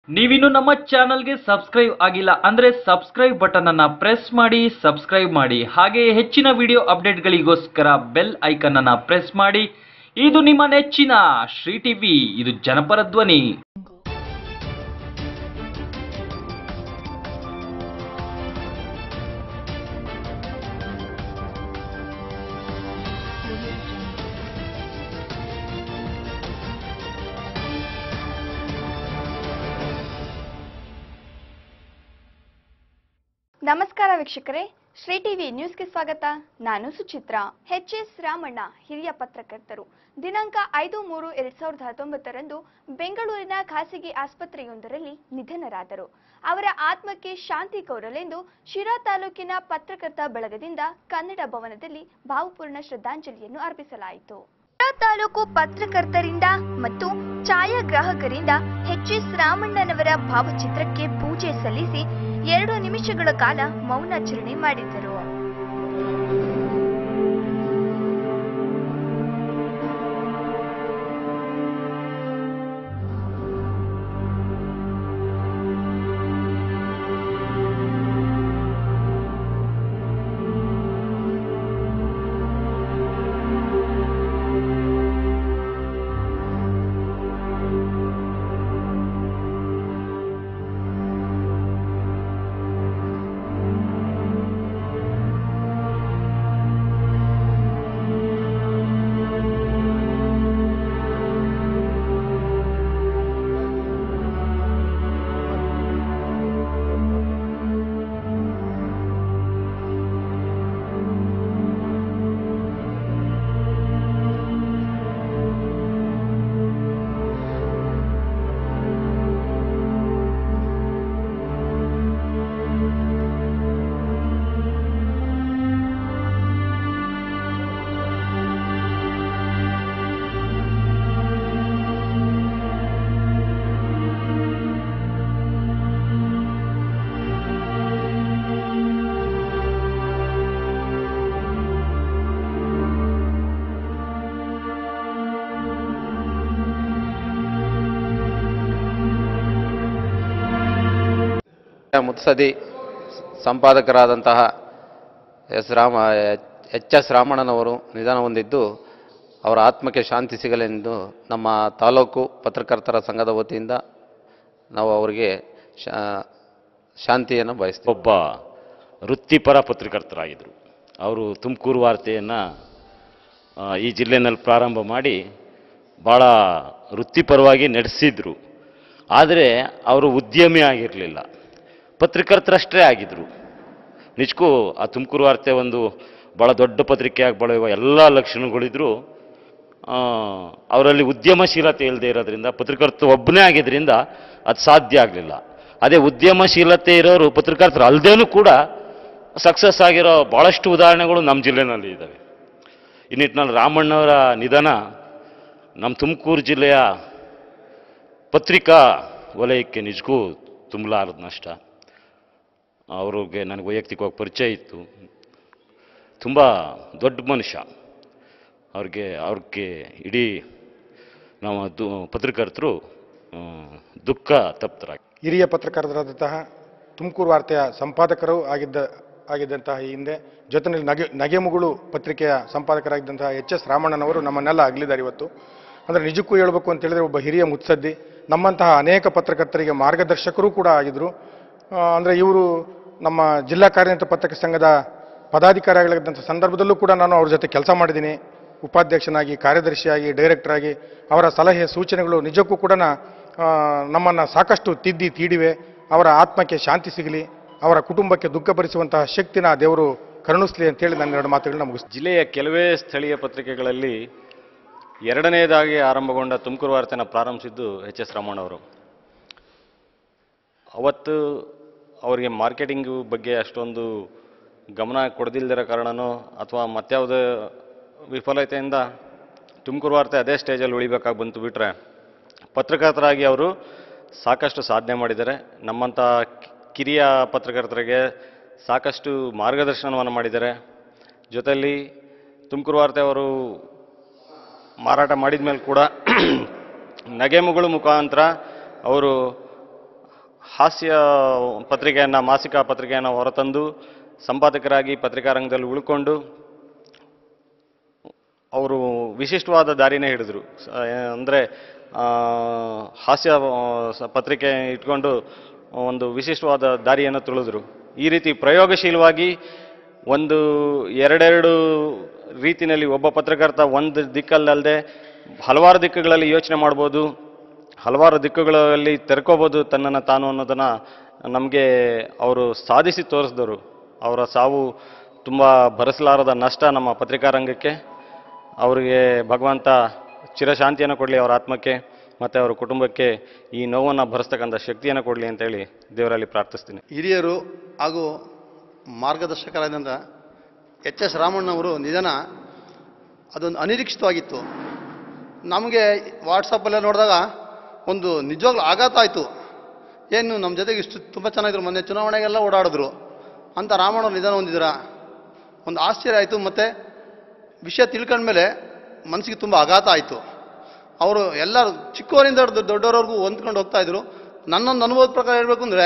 ನೀವಿನ್ನು ನಮ್ಮ ಚಾನಲ್ಗೆ ಸಬ್ಸ್ಕ್ರೈಬ್ ಆಗಿಲ್ಲ ಅಂದ್ರೆ ಸಬ್ಸ್ಕ್ರೈಬ್ ಬಟನ್ ಅನ್ನ ಪ್ರೆಸ್ ಮಾಡಿ ಸಬ್ಸ್ಕ್ರೈಬ್ ಮಾಡಿ ಹಾಗೆ ಹೆಚ್ಚಿನ ವಿಡಿಯೋ ಅಪ್ಡೇಟ್ಗಳಿಗೋಸ್ಕರ ಬೆಲ್ ಐಕನ್ ಅನ್ನ ಪ್ರೆಸ್ ಮಾಡಿ ಇದು ನಿಮ್ಮ ನೆಚ್ಚಿನ ಶ್ರೀ ಟಿವಿ ಇದು ಜನಪರ ಧ್ವನಿ ನಮಸ್ಕಾರ ವೀಕ್ಷಕರೇ ಶ್ರೀ ಟಿವಿ ನ್ಯೂಸ್ಗೆ ಸ್ವಾಗತ ನಾನು ಸುಚಿತ್ರಾ ಎಚ್ ಎಸ್ ರಾಮಣ್ಣ ಹಿರಿಯ ಪತ್ರಕರ್ತರು ದಿನಾಂಕ ಐದು ಮೂರು ಎರಡ್ ಸಾವಿರದ ಹತ್ತೊಂಬತ್ತರಂದು ಬೆಂಗಳೂರಿನ ಖಾಸಗಿ ಆಸ್ಪತ್ರೆಯೊಂದರಲ್ಲಿ ನಿಧನರಾದರು ಅವರ ಆತ್ಮಕ್ಕೆ ಶಾಂತಿ ಕೋರಲೆಂದು ಶಿರಾ ತಾಲೂಕಿನ ಪತ್ರಕರ್ತ ಬಳಗದಿಂದ ಕನ್ನಡ ಭವನದಲ್ಲಿ ಭಾವಪೂರ್ಣ ಶ್ರದ್ಧಾಂಜಲಿಯನ್ನು ಅರ್ಪಿಸಲಾಯಿತು ಶಿರಾ ತಾಲೂಕು ಪತ್ರಕರ್ತರಿಂದ ಮತ್ತು ಛಾಯಾಗ್ರಾಹಕರಿಂದ ಎಚ್ ಎಸ್ ರಾಮಣ್ಣನವರ ಭಾವಚಿತ್ರಕ್ಕೆ ಪೂಜೆ ಸಲ್ಲಿಸಿ ಎರಡು ನಿಮಿಷಗಳ ಕಾಲ ಮೌನಾಚರಣೆ ಮಾಡಿದರು ಮುತ್ಸದಿ ಸಂಪಾದಕರಾದಂತಹ ಎಸ್ ರಾಮ ಎಚ್ ಎಸ್ ರಾಮಣ್ಣನವರು ನಿಧನ ಹೊಂದಿದ್ದು ಅವರ ಆತ್ಮಕ್ಕೆ ಶಾಂತಿ ಸಿಗಲೆಂದು ನಮ್ಮ ತಾಲೂಕು ಪತ್ರಕರ್ತರ ಸಂಘದ ವತಿಯಿಂದ ನಾವು ಅವರಿಗೆ ಶಾ ಶಾಂತಿಯನ್ನು ಬಯಸ್ತೀವಿ ಒಬ್ಬ ವೃತ್ತಿಪರ ಪತ್ರಕರ್ತರಾಗಿದ್ದರು ಅವರು ತುಮಕೂರು ವಾರ್ತೆಯನ್ನು ಈ ಜಿಲ್ಲೆಯಲ್ಲಿ ಪ್ರಾರಂಭ ಮಾಡಿ ಭಾಳ ವೃತ್ತಿಪರವಾಗಿ ನಡೆಸಿದ್ರು ಆದರೆ ಅವರು ಉದ್ಯಮಿ ಆಗಿರಲಿಲ್ಲ ಪತ್ರಕರ್ತರಷ್ಟೇ ಆಗಿದ್ದರು ನಿಜಕ್ಕೂ ಆ ತುಮಕೂರು ವಾರ್ತೆ ಒಂದು ಭಾಳ ದೊಡ್ಡ ಪತ್ರಿಕೆಯಾಗಿ ಬೆಳೆಯುವ ಎಲ್ಲ ಲಕ್ಷಣಗಳಿದ್ರು ಆ, ಅವರಲ್ಲಿ ಉದ್ಯಮಶೀಲತೆ ಇಲ್ಲದೆ ಇರೋದ್ರಿಂದ ಪತ್ರಕರ್ತ ಒಬ್ಬನೇ ಆಗಿದ್ದರಿಂದ ಅದು ಸಾಧ್ಯ ಆಗಲಿಲ್ಲ ಅದೇ ಉದ್ಯಮಶೀಲತೆ ಇರೋರು ಪತ್ರಕರ್ತರು ಅಲ್ಲದೇನೂ ಕೂಡ ಸಕ್ಸಸ್ ಆಗಿರೋ ಭಾಳಷ್ಟು ಉದಾಹರಣೆಗಳು ನಮ್ಮ ಜಿಲ್ಲೆನಲ್ಲಿ ಇದ್ದಾವೆ ಈ ನಿಟ್ಟಿನಲ್ಲಿ ರಾಮಣ್ಣವರ ನಿಧನ ನಮ್ಮ ತುಮಕೂರು ಜಿಲ್ಲೆಯ ಪತ್ರಿಕಾ ವಲಯಕ್ಕೆ ನಿಜಕ್ಕೂ ತುಂಬಲಾರದ ನಷ್ಟ ಅವ್ರಿಗೆ ನನಗೆ ವೈಯಕ್ತಿಕವಾಗಿ ಪರಿಚಯ ಇತ್ತು ತುಂಬ ದೊಡ್ಡ ಮನುಷ್ಯ ಅವ್ರಿಗೆ ಅವ್ರಿಗೆ ಇಡೀ ನಾವು ದು ಪತ್ರಕರ್ತರು ಆ, ದುಃಖ ತಪ್ತರಾಗಿ ಹಿರಿಯ ಪತ್ರಕರ್ತರಾದಂತಹ ತುಮಕೂರು ವಾರ್ತೆಯ ಸಂಪಾದಕರು ಆಗಿದ್ದ ಆಗಿದ್ದಂತಹ ಈ ಹಿಂದೆ ಜೊತೆಯಲ್ಲಿ ನಗೆ ನಗೆಮುಗುಳು ಪತ್ರಿಕೆಯ ಸಂಪಾದಕರಾಗಿದ್ದಂತಹ ಎಚ್ ಎಸ್ ರಾಮಣ್ಣನವರು ನಮ್ಮನ್ನೆಲ್ಲ ಅಗಲಿದ್ದಾರೆ ಇವತ್ತು ಅಂದರೆ ನಿಜಕ್ಕೂ ಹೇಳಬೇಕು ಅಂತ ಹೇಳಿದ್ರೆ ಒಬ್ಬ ಹಿರಿಯ ಮುತ್ಸದ್ದಿ ನಮ್ಮಂತಹ ಅನೇಕ ಪತ್ರಕರ್ತರಿಗೆ ಮಾರ್ಗದರ್ಶಕರು ಕೂಡ ಆಗಿದ್ದರು ಅಂದರೆ ಇವರು ನಮ್ಮ ಜಿಲ್ಲಾ ಕಾರ್ಯನಿರತ ಪತ್ರಕ ಸಂಘದ ಪದಾಧಿಕಾರಿಗಳಿದ್ದಂಥ ಸಂದರ್ಭದಲ್ಲೂ ಕೂಡ ನಾನು ಅವ್ರ ಜೊತೆ ಕೆಲಸ ಮಾಡಿದ್ದೀನಿ ಉಪಾಧ್ಯಕ್ಷನಾಗಿ ಕಾರ್ಯದರ್ಶಿಯಾಗಿ ಡೈರೆಕ್ಟರ್ ಆಗಿ ಅವರ ಸಲಹೆ ಸೂಚನೆಗಳು ನಿಜಕ್ಕೂ ಕೂಡ ನಮ್ಮನ್ನು ಸಾಕಷ್ಟು ತಿದ್ದಿ ತೀಡಿವೆ ಅವರ ಆತ್ಮಕ್ಕೆ ಶಾಂತಿ ಸಿಗಲಿ ಅವರ ಕುಟುಂಬಕ್ಕೆ ದುಃಖಪಡಿಸುವಂತಹ ಶಕ್ತಿನ ದೇವರು ಕರುಣಿಸ್ಲಿ ಅಂತೇಳಿ ನನ್ನ ಎರಡು ಮಾತುಗಳನ್ನ ಮುಗಿಸ್ತೀನಿ ಜಿಲ್ಲೆಯ ಕೆಲವೇ ಸ್ಥಳೀಯ ಪತ್ರಿಕೆಗಳಲ್ಲಿ ಎರಡನೆಯದಾಗಿ ಆರಂಭಗೊಂಡ ತುಮಕೂರು ವಾರ್ತೆನ ಪ್ರಾರಂಭಿಸಿದ್ದು ಎಚ್ ಎಸ್ ರಾಮಣ್ಣವರು ಅವತ್ತು ಅವರಿಗೆ ಮಾರ್ಕೆಟಿಂಗು ಬಗ್ಗೆ ಅಷ್ಟೊಂದು ಗಮನ ಕೊಡದಿಲ್ಲದಿರೋ ಕಾರಣನೋ ಅಥವಾ ಮತ್ಯಾವುದೇ ವಿಫಲತೆಯಿಂದ ತುಮಕೂರು ವಾರ್ತೆ ಅದೇ ಸ್ಟೇಜಲ್ಲಿ ಉಳಿಬೇಕಾಗಿ ಬಂತು ಬಿಟ್ಟರೆ ಪತ್ರಕರ್ತರಾಗಿ ಅವರು ಸಾಕಷ್ಟು ಸಾಧನೆ ಮಾಡಿದ್ದಾರೆ ನಮ್ಮಂಥ ಕಿ- ಕಿರಿಯ ಪತ್ರಕರ್ತರಿಗೆ ಸಾಕಷ್ಟು ಮಾರ್ಗದರ್ಶನವನ್ನು ಮಾಡಿದ್ದಾರೆ ಜೊತೆಯಲ್ಲಿ ತುಮಕೂರು ವಾರ್ತೆ ಅವರು ಮಾರಾಟ ಮಾಡಿದ ಮೇಲೆ ಕೂಡ ನಗೆಮುಗಳು ಮುಖಾಂತರ ಅವರು ಹಾಸ್ಯ ಪತ್ರಿಕೆಯನ್ನು ಮಾಸಿಕ ಪತ್ರಿಕೆಯನ್ನು ಹೊರತಂದು ಸಂಪಾದಕರಾಗಿ ಪತ್ರಿಕಾ ರಂಗದಲ್ಲಿ ಉಳ್ಕೊಂಡು ಅವರು ವಿಶಿಷ್ಟವಾದ ದಾರಿನೇ ಹಿಡಿದ್ರು ಸ- ಅಂದರೆ ಆ, ಹಾಸ್ಯ ಆ, ಸ- ಪತ್ರಿಕೆ ಇಟ್ಕೊಂಡು ಒಂದು ವಿಶಿಷ್ಟವಾದ ದಾರಿಯನ್ನು ತುಳಿದ್ರು ಈ ರೀತಿ ಪ್ರಯೋಗಶೀಲವಾಗಿ ಒಂದು ಎರಡೆರಡು ರೀತಿಯಲ್ಲಿ ಒಬ್ಬ ಪತ್ರಕರ್ತ ಒಂದು ದಿಕ್ಕಲ್ಲದೆ ಹಲವಾರು ದಿಕ್ಕುಗಳಲ್ಲಿ ಯೋಚನೆ ಮಾಡ್ಬೋದು ಹಲವಾರು ದಿಕ್ಕುಗಳಲ್ಲಿ ತೆರ್ಕೋಬೋದು ತನ್ನನ್ನು ತಾನು ಅನ್ನೋದನ್ನು ನಮಗೆ ಅವರು ಸಾಧಿಸಿ ತೋರಿಸಿದರು ಅವರ ಸಾವು ತುಂಬ ಭರಿಸಲಾರದ ನಷ್ಟ ನಮ್ಮ ಪತ್ರಿಕಾ ರಂಗಕ್ಕೆ ಅವರಿಗೆ ಭಗವಂತ ಚಿರಶಾಂತಿಯನ್ನು ಕೊಡಲಿ ಅವರ ಆತ್ಮಕ್ಕೆ ಮತ್ತು ಅವರ ಕುಟುಂಬಕ್ಕೆ ಈ ನೋವನ್ನು ಭರಿಸ್ತಕ್ಕಂಥ ಶಕ್ತಿಯನ್ನು ಕೊಡಲಿ ಅಂತೇಳಿ ದೇವರಲ್ಲಿ ಪ್ರಾರ್ಥಿಸ್ತೀನಿ ಹಿರಿಯರು ಹಾಗೂ ಮಾರ್ಗದರ್ಶಕರಾದಂಥ ಎಚ್ ಎಸ್ ರಾಮಣ್ಣವರು ನಿಧನ ಅದೊಂದು ಅನಿರೀಕ್ಷಿತವಾಗಿತ್ತು ನಮಗೆ ವಾಟ್ಸಪ್ಪಲ್ಲೇ ನೋಡಿದಾಗ ಒಂದು ನಿಜವಾಗ್ಲೂ ಆಘಾತ ಆಯಿತು ಏನು ನಮ್ಮ ಜೊತೆಗೆ ಇಷ್ಟು ತುಂಬ ಚೆನ್ನಾಗಿದ್ರು ಮೊನ್ನೆ ಚುನಾವಣೆಗೆಲ್ಲ ಓಡಾಡಿದ್ರು ಅಂತ ರಾಮಣ್ಣವ್ರು ನಿಧನ ಹೊಂದಿದ್ದೀರಾ ಒಂದು ಆಶ್ಚರ್ಯ ಆಯಿತು ಮತ್ತು ವಿಷಯ ತಿಳ್ಕೊಂಡ್ಮೇಲೆ ಮನಸ್ಸಿಗೆ ತುಂಬ ಆಘಾತ ಆಯಿತು ಅವರು ಎಲ್ಲರೂ ಚಿಕ್ಕವರಿಂದ ಹಿಡ್ದು ದೊಡ್ಡವರವರೆಗೂ ಹೊಂದ್ಕೊಂಡು ಹೋಗ್ತಾ ಇದ್ರು ನನ್ನೊಂದು ಅನುಭವದ ಪ್ರಕಾರ ಹೇಳಬೇಕು ಅಂದರೆ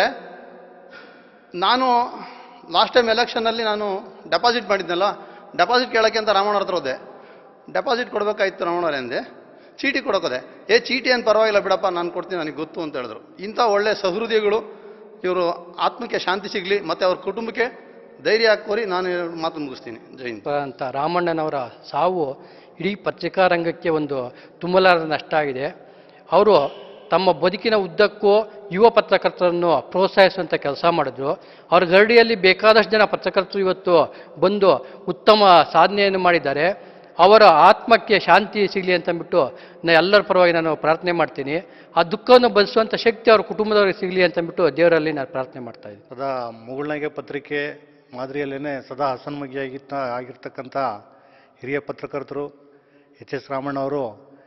ನಾನು ಲಾಸ್ಟ್ ಟೈಮ್ ಎಲೆಕ್ಷನ್ನಲ್ಲಿ ನಾನು ಡೆಪಾಸಿಟ್ ಮಾಡಿದ್ನಲ್ಲ ಡೆಪಾಸಿಟ್ ಕೇಳೋಕ್ಕೆ ಅಂತ ರಾಮಣ್ಣವ್ರ ಹತ್ರ ಹೋದೆ ಡೆಪಾಸಿಟ್ ಕೊಡಬೇಕಾಯ್ತು ರಾಮಣ್ಣವ್ರೆ ಅಂದೆ ಚೀಟಿ ಕೊಡೋಕೋದೆ ಏ ಚೀಟಿ ಏನು ಪರವಾಗಿಲ್ಲ ಬಿಡಪ್ಪ ನಾನು ಕೊಡ್ತೀನಿ ನನಗೆ ಗೊತ್ತು ಅಂತ ಹೇಳಿದ್ರು ಇಂಥ ಒಳ್ಳೆ ಸಹೃದಯಗಳು ಇವರು ಆತ್ಮಕ್ಕೆ ಶಾಂತಿ ಸಿಗಲಿ ಮತ್ತು ಅವ್ರ ಕುಟುಂಬಕ್ಕೆ ಧೈರ್ಯ ಹಾಕೋರಿ ನಾನು ಎರಡು ಮಾತು ಮುಗಿಸ್ತೀನಿ ಜೈ ಹಿಂದ್. ಅಂತ ರಾಮಣ್ಣನವರ ಸಾವು ಇಡೀ ಪತ್ರಿಕಾ ರಂಗಕ್ಕೆ ಒಂದು ತುಂಬಲಾರದ ನಷ್ಟ ಆಗಿದೆ ಅವರು ತಮ್ಮ ಬದುಕಿನ ಉದ್ದಕ್ಕೂ ಯುವ ಪತ್ರಕರ್ತರನ್ನು ಪ್ರೋತ್ಸಾಹಿಸುವಂಥ ಕೆಲಸ ಮಾಡಿದ್ರು ಅವ್ರ ಗರಡಿಯಲ್ಲಿ ಬೇಕಾದಷ್ಟು ಜನ ಪತ್ರಕರ್ತರು ಇವತ್ತು ಬಂದು ಉತ್ತಮ ಸಾಧನೆಯನ್ನು ಮಾಡಿದ್ದಾರೆ ಅವರ ಆತ್ಮಕ್ಕೆ ಶಾಂತಿ ಸಿಗಲಿ ಅಂತಂದ್ಬಿಟ್ಟು ನಾ ಎಲ್ಲರ ಪರವಾಗಿ ನಾನು ಪ್ರಾರ್ಥನೆ ಮಾಡ್ತೀನಿ ಆ ದುಃಖವನ್ನು ಬದಿಸುವಂಥ ಶಕ್ತಿ ಅವ್ರ ಕುಟುಂಬದವ್ರಿಗೆ ಸಿಗಲಿ ಅಂತಂದ್ಬಿಟ್ಟು ದೇವರಲ್ಲಿ ನಾನು ಪ್ರಾರ್ಥನೆ ಮಾಡ್ತಾ ಇದ್ದೀನಿ ಸದಾ ಮುಗುಳ್ನಗೆ ಪತ್ರಿಕೆ ಮಾದರಿಯಲ್ಲೇ ಸದಾ ಹಸನ್ಮುಖಿಯಾಗಿತ್ತ ಆಗಿರ್ತಕ್ಕಂಥ ಹಿರಿಯ ಪತ್ರಕರ್ತರು ಎಚ್ ಎಸ್ ರಾಮಣ್ಣವರು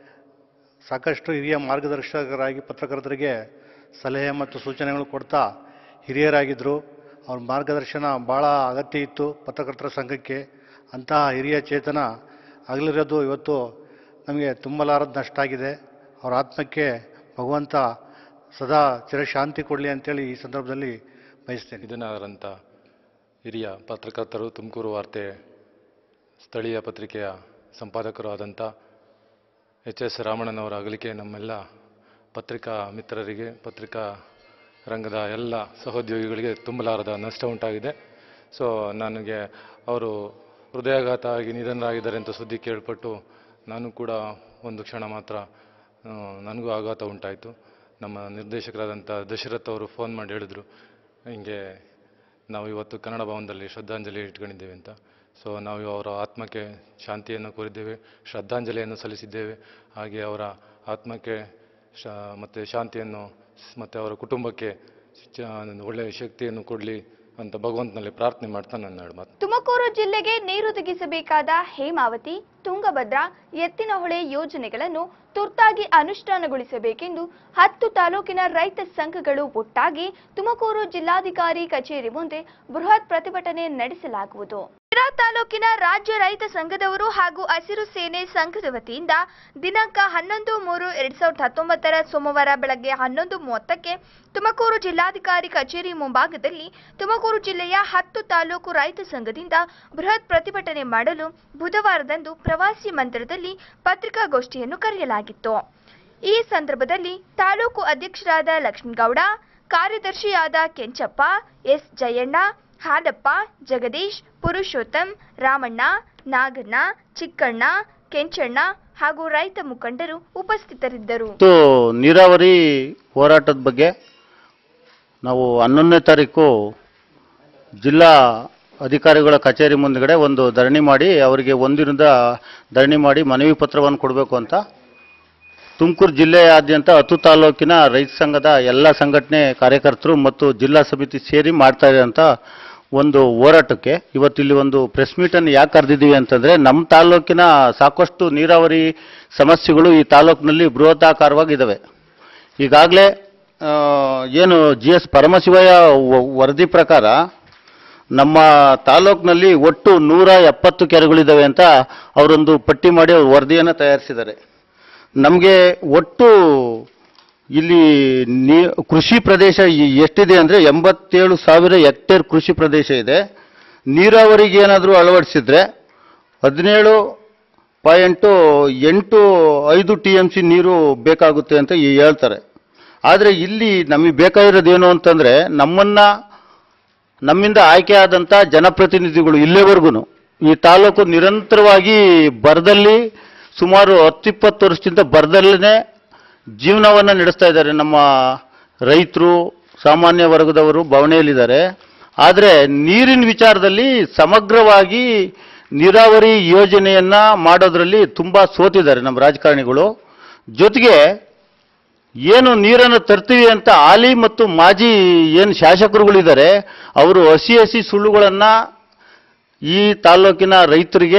ಸಾಕಷ್ಟು ಹಿರಿಯ ಮಾರ್ಗದರ್ಶಕರಾಗಿ ಪತ್ರಕರ್ತರಿಗೆ ಸಲಹೆ ಮತ್ತು ಸೂಚನೆಗಳು ಕೊಡ್ತಾ ಹಿರಿಯರಾಗಿದ್ದರು ಅವ್ರ ಮಾರ್ಗದರ್ಶನ ಭಾಳ ಅಗತ್ಯ ಇತ್ತು ಪತ್ರಕರ್ತರ ಸಂಘಕ್ಕೆ ಅಂತಹ ಹಿರಿಯ ಚೇತನ ಆಗಲಿರೋದು ಇವತ್ತು ನಮಗೆ ತುಂಬಲಾರದ ನಷ್ಟ ಆಗಿದೆ ಅವರ ಆತ್ಮಕ್ಕೆ ಭಗವಂತ ಸದಾ ಚಿರಶಾಂತಿ ಕೊಡಲಿ ಅಂತೇಳಿ ಈ ಸಂದರ್ಭದಲ್ಲಿ ಬಯಸ್ತೇನೆ ನಿಧನರಾದಂಥ ಹಿರಿಯ ಪತ್ರಕರ್ತರು ತುಮಕೂರು ವಾರ್ತೆ ಸ್ಥಳೀಯ ಪತ್ರಿಕೆಯ ಸಂಪಾದಕರು ಆದಂಥ ಎಚ್ ಎಸ್ ರಾಮಣ್ಣನವರ ಅಗಲಿಕೆ ನಮ್ಮೆಲ್ಲ ಪತ್ರಿಕಾ ಮಿತ್ರರಿಗೆ ಪತ್ರಿಕಾ ರಂಗದ ಎಲ್ಲ ಸಹೋದ್ಯೋಗಿಗಳಿಗೆ ತುಂಬಲಾರದ ನಷ್ಟ ಉಂಟಾಗಿದೆ ಸೊ ನನಗೆ ಅವರು ಹೃದಯಾಘಾತ ಆಗಿ ನಿಧನರಾಗಿದ್ದಾರೆ ಅಂತ ಸುದ್ದಿ ಕೇಳ್ಪಟ್ಟು ನಾನು ಕೂಡ ಒಂದು ಕ್ಷಣ ಮಾತ್ರ ಆ, ನನಗೂ ಆಘಾತ ಉಂಟಾಯಿತು ನಮ್ಮ ನಿರ್ದೇಶಕರಾದಂಥ ದಶರಥ್ ಅವರು ಫೋನ್ ಮಾಡಿ ಹೇಳಿದರು ಹಿಂಗೆ ನಾವು ಇವತ್ತು ಕನ್ನಡ ಭವನದಲ್ಲಿ ಶ್ರದ್ಧಾಂಜಲಿ ಇಟ್ಕೊಂಡಿದ್ದೇವೆ ಅಂತ ಸೊ ನಾವು ಅವರ ಆತ್ಮಕ್ಕೆ ಶಾಂತಿಯನ್ನು ಕೋರಿದ್ದೇವೆ ಶ್ರದ್ಧಾಂಜಲಿಯನ್ನು ಸಲ್ಲಿಸಿದ್ದೇವೆ ಹಾಗೆ ಅವರ ಆತ್ಮಕ್ಕೆ ಶಾ ಮತ್ತು ಶಾಂತಿಯನ್ನು ಸ್- ಮತ್ತು ಅವರ ಕುಟುಂಬಕ್ಕೆ ಚ- ಒಳ್ಳೆಯ ಶಕ್ತಿಯನ್ನು ಕೊಡಲಿ ಅಂತ ಭಗವಂತನಲ್ಲಿ ಪ್ರಾರ್ಥನೆ ಮಾಡ್ತಾ ನನ್ನ ಎರಡು ಮಾತು ತುಮಕೂರು ಜಿಲ್ಲೆಗೆ ನೀರು ತೆಗೆಸಬೇಕಾದ ಹೇಮಾವತಿ ತುಂಗಭದ್ರಾ ಎತ್ತಿನಹೊಳೆ ಯೋಜನೆಗಳನ್ನು ತುರ್ತಾಗಿ ಅನುಷ್ಠಾನಗೊಳಿಸಬೇಕೆಂದು ಹತ್ತು ತಾಲೂಕಿನ ರೈತ ಸಂಘಗಳು ಒಟ್ಟಾಗಿ ತುಮಕೂರು ಜಿಲ್ಲಾಧಿಕಾರಿ ಕಚೇರಿ ಮುಂದೆ ಬೃಹತ್ ಪ್ರತಿಭಟನೆ ನಡೆಸಲಾಗುವುದು ಶಿರಾ ತಾಲೂಕಿನ ರಾಜ್ಯ ರೈತ ಸಂಘದವರು ಹಾಗೂ ಹಸಿರು ಸೇನೆ ಸಂಘದ ವತಿಯಿಂದ ದಿನಾಂಕ ಹನ್ನೊಂದು ಮೂರು ಎರಡ್ ಸಾವಿರದ ಹತ್ತೊಂಬತ್ತರ ಸೋಮವಾರ ಬೆಳಗ್ಗೆ ಹನ್ನೊಂದು ಮೂವತ್ತಕ್ಕೆ ತುಮಕೂರು ಜಿಲ್ಲಾಧಿಕಾರಿ ಕಚೇರಿ ಮುಂಭಾಗದಲ್ಲಿ ತುಮಕೂರು ಜಿಲ್ಲೆಯ ಹತ್ತು ತಾಲೂಕು ರೈತ ಸಂಘದಿಂದ ಬೃಹತ್ ಪ್ರತಿಭಟನೆ ಮಾಡಲು ಬುಧವಾರದಂದು ಪ್ರವಾಸಿ ಮಂದಿರದಲ್ಲಿ ಪತ್ರಿಕಾಗೋಷ್ಠಿಯನ್ನು ಕರೆಯಲಾಗಿತ್ತು ಈ ಸಂದರ್ಭದಲ್ಲಿ ತಾಲೂಕು ಅಧ್ಯಕ್ಷರಾದ ಲಕ್ಷ್ಮೀಗೌಡ ಕಾರ್ಯದರ್ಶಿಯಾದ ಕೆಂಚಪ್ಪ ಎಸ್ ಜಯಣ್ಣ ಹಾಲಪ್ಪ ಜಗದೀಶ್ ಪುರುಷೋತ್ತಮ್ ರಾಮಣ್ಣ ನಾಗಣ್ಣ ಚಿಕ್ಕಣ್ಣ ಕೆಂಚಣ್ಣ ಹಾಗೂ ರೈತ ಮುಖಂಡರು ಉಪಸ್ಥಿತರಿದ್ದರು ಮತ್ತು ನೀರಾವರಿ ಹೋರಾಟದ ಬಗ್ಗೆ ನಾವು ಹನ್ನೊಂದನೇ ತಾರೀಕು ಜಿಲ್ಲಾ ಅಧಿಕಾರಿಗಳ ಕಚೇರಿ ಮುಂದುಗಡೆ ಒಂದು ಧರಣಿ ಮಾಡಿ ಅವರಿಗೆ ಒಂದಿನದ ಧರಣಿ ಮಾಡಿ ಮನವಿ ಪತ್ರವನ್ನು ಕೊಡಬೇಕು ಅಂತ ತುಮಕೂರು ಜಿಲ್ಲೆಯಾದ್ಯಂತ ಹತ್ತು ತಾಲೂಕಿನ ರೈತ ಸಂಘದ ಎಲ್ಲ ಸಂಘಟನೆ ಕಾರ್ಯಕರ್ತರು ಮತ್ತು ಜಿಲ್ಲಾ ಸಮಿತಿ ಸೇರಿ ಮಾಡ್ತಾ ಇರೋಂಥ ಒಂದು ಹೋರಾಟಕ್ಕೆ ಇವತ್ತಿಲ್ಲಿ ಒಂದು ಪ್ರೆಸ್ ಮೀಟನ್ನು ಯಾಕೆ ಕರೆದಿದ್ದೀವಿ ಅಂತಂದರೆ ನಮ್ಮ ತಾಲೂಕಿನ ಸಾಕಷ್ಟು ನೀರಾವರಿ ಸಮಸ್ಯೆಗಳು ಈ ತಾಲೂಕಿನಲ್ಲಿ ಬೃಹತ್ತಾಕಾರವಾಗಿದ್ದಾವೆ ಈಗಾಗಲೇ ಏನು ಜಿ ಎಸ್ ಪರಮಶಿವಯ್ಯ ವ- ವರದಿ ಪ್ರಕಾರ ನಮ್ಮ ತಾಲೂಕಿನಲ್ಲಿ ಒಟ್ಟು ನೂರ ಎಪ್ಪತ್ತು ಕೆರೆಗಳಿದ್ದಾವೆ ಅಂತ ಅವರೊಂದು ಪಟ್ಟಿ ಮಾಡಿ ಅವ್ರು ವರದಿಯನ್ನು ತಯಾರಿಸಿದ್ದಾರೆ ನಮಗೆ ಒಟ್ಟು ಇಲ್ಲಿ ನೀ ಕೃಷಿ ಪ್ರದೇಶ ಎ- ಎಷ್ಟಿದೆ ಅಂದರೆ ಎಂಬತ್ತೇಳು ಸಾವಿರ ಹೆಕ್ಟೇರ್ ಕೃಷಿ ಪ್ರದೇಶ ಇದೆ ನೀರಾವರಿಗೆ ಏನಾದರೂ ಅಳವಡಿಸಿದ್ರೆ ಹದಿನೇಳು ಪಾಯಿಂಟು ಎಂಟು ಐದು ಟಿ ಎಮ್ ಸಿ ನೀರು ಬೇಕಾಗುತ್ತೆ ಅಂತ ಈ ಹೇಳ್ತಾರೆ ಆದರೆ ಇಲ್ಲಿ ನಮಗೆ ಬೇಕಾಗಿರೋದೇನು ಅಂತಂದರೆ ನಮ್ಮನ್ನು ನಮ್ಮಿಂದ ಆಯ್ಕೆಯಾದಂಥ ಜನಪ್ರತಿನಿಧಿಗಳು ಇಲ್ಲಿವರೆಗೂ ಈ ತಾಲೂಕು ನಿರಂತರವಾಗಿ ಬರದಲ್ಲಿ ಸುಮಾರು ಹತ್ತಿಪ್ಪತ್ತು ವರ್ಷದಿಂದ ಬರದಲ್ಲೇ ಜೀವನವನ್ನು ನಡೆಸ್ತಾ ಇದ್ದಾರೆ ನಮ್ಮ ರೈತರು ಸಾಮಾನ್ಯ ವರ್ಗದವರು ಬವಣೆಯಲ್ಲಿದ್ದಾರೆ ಆದರೆ ನೀರಿನ ವಿಚಾರದಲ್ಲಿ ಸಮಗ್ರವಾಗಿ ನೀರಾವರಿ ಯೋಜನೆಯನ್ನ ಮಾಡೋದ್ರಲ್ಲಿ ತುಂಬ ಸೋತಿದ್ದಾರೆ ನಮ್ಮ ರಾಜಕಾರಣಿಗಳು ಜೊತೆಗೆ ಏನು ನೀರನ್ನು ತರ್ತೀವಿ ಅಂತ ಹಾಲಿ ಮತ್ತು ಮಾಜಿ ಏನು ಶಾಸಕರುಗಳಿದ್ದಾರೆ ಅವರು ಹಸಿ ಹಸಿ ಸುಳ್ಳುಗಳನ್ನು ಈ ತಾಲೂಕಿನ ರೈತರಿಗೆ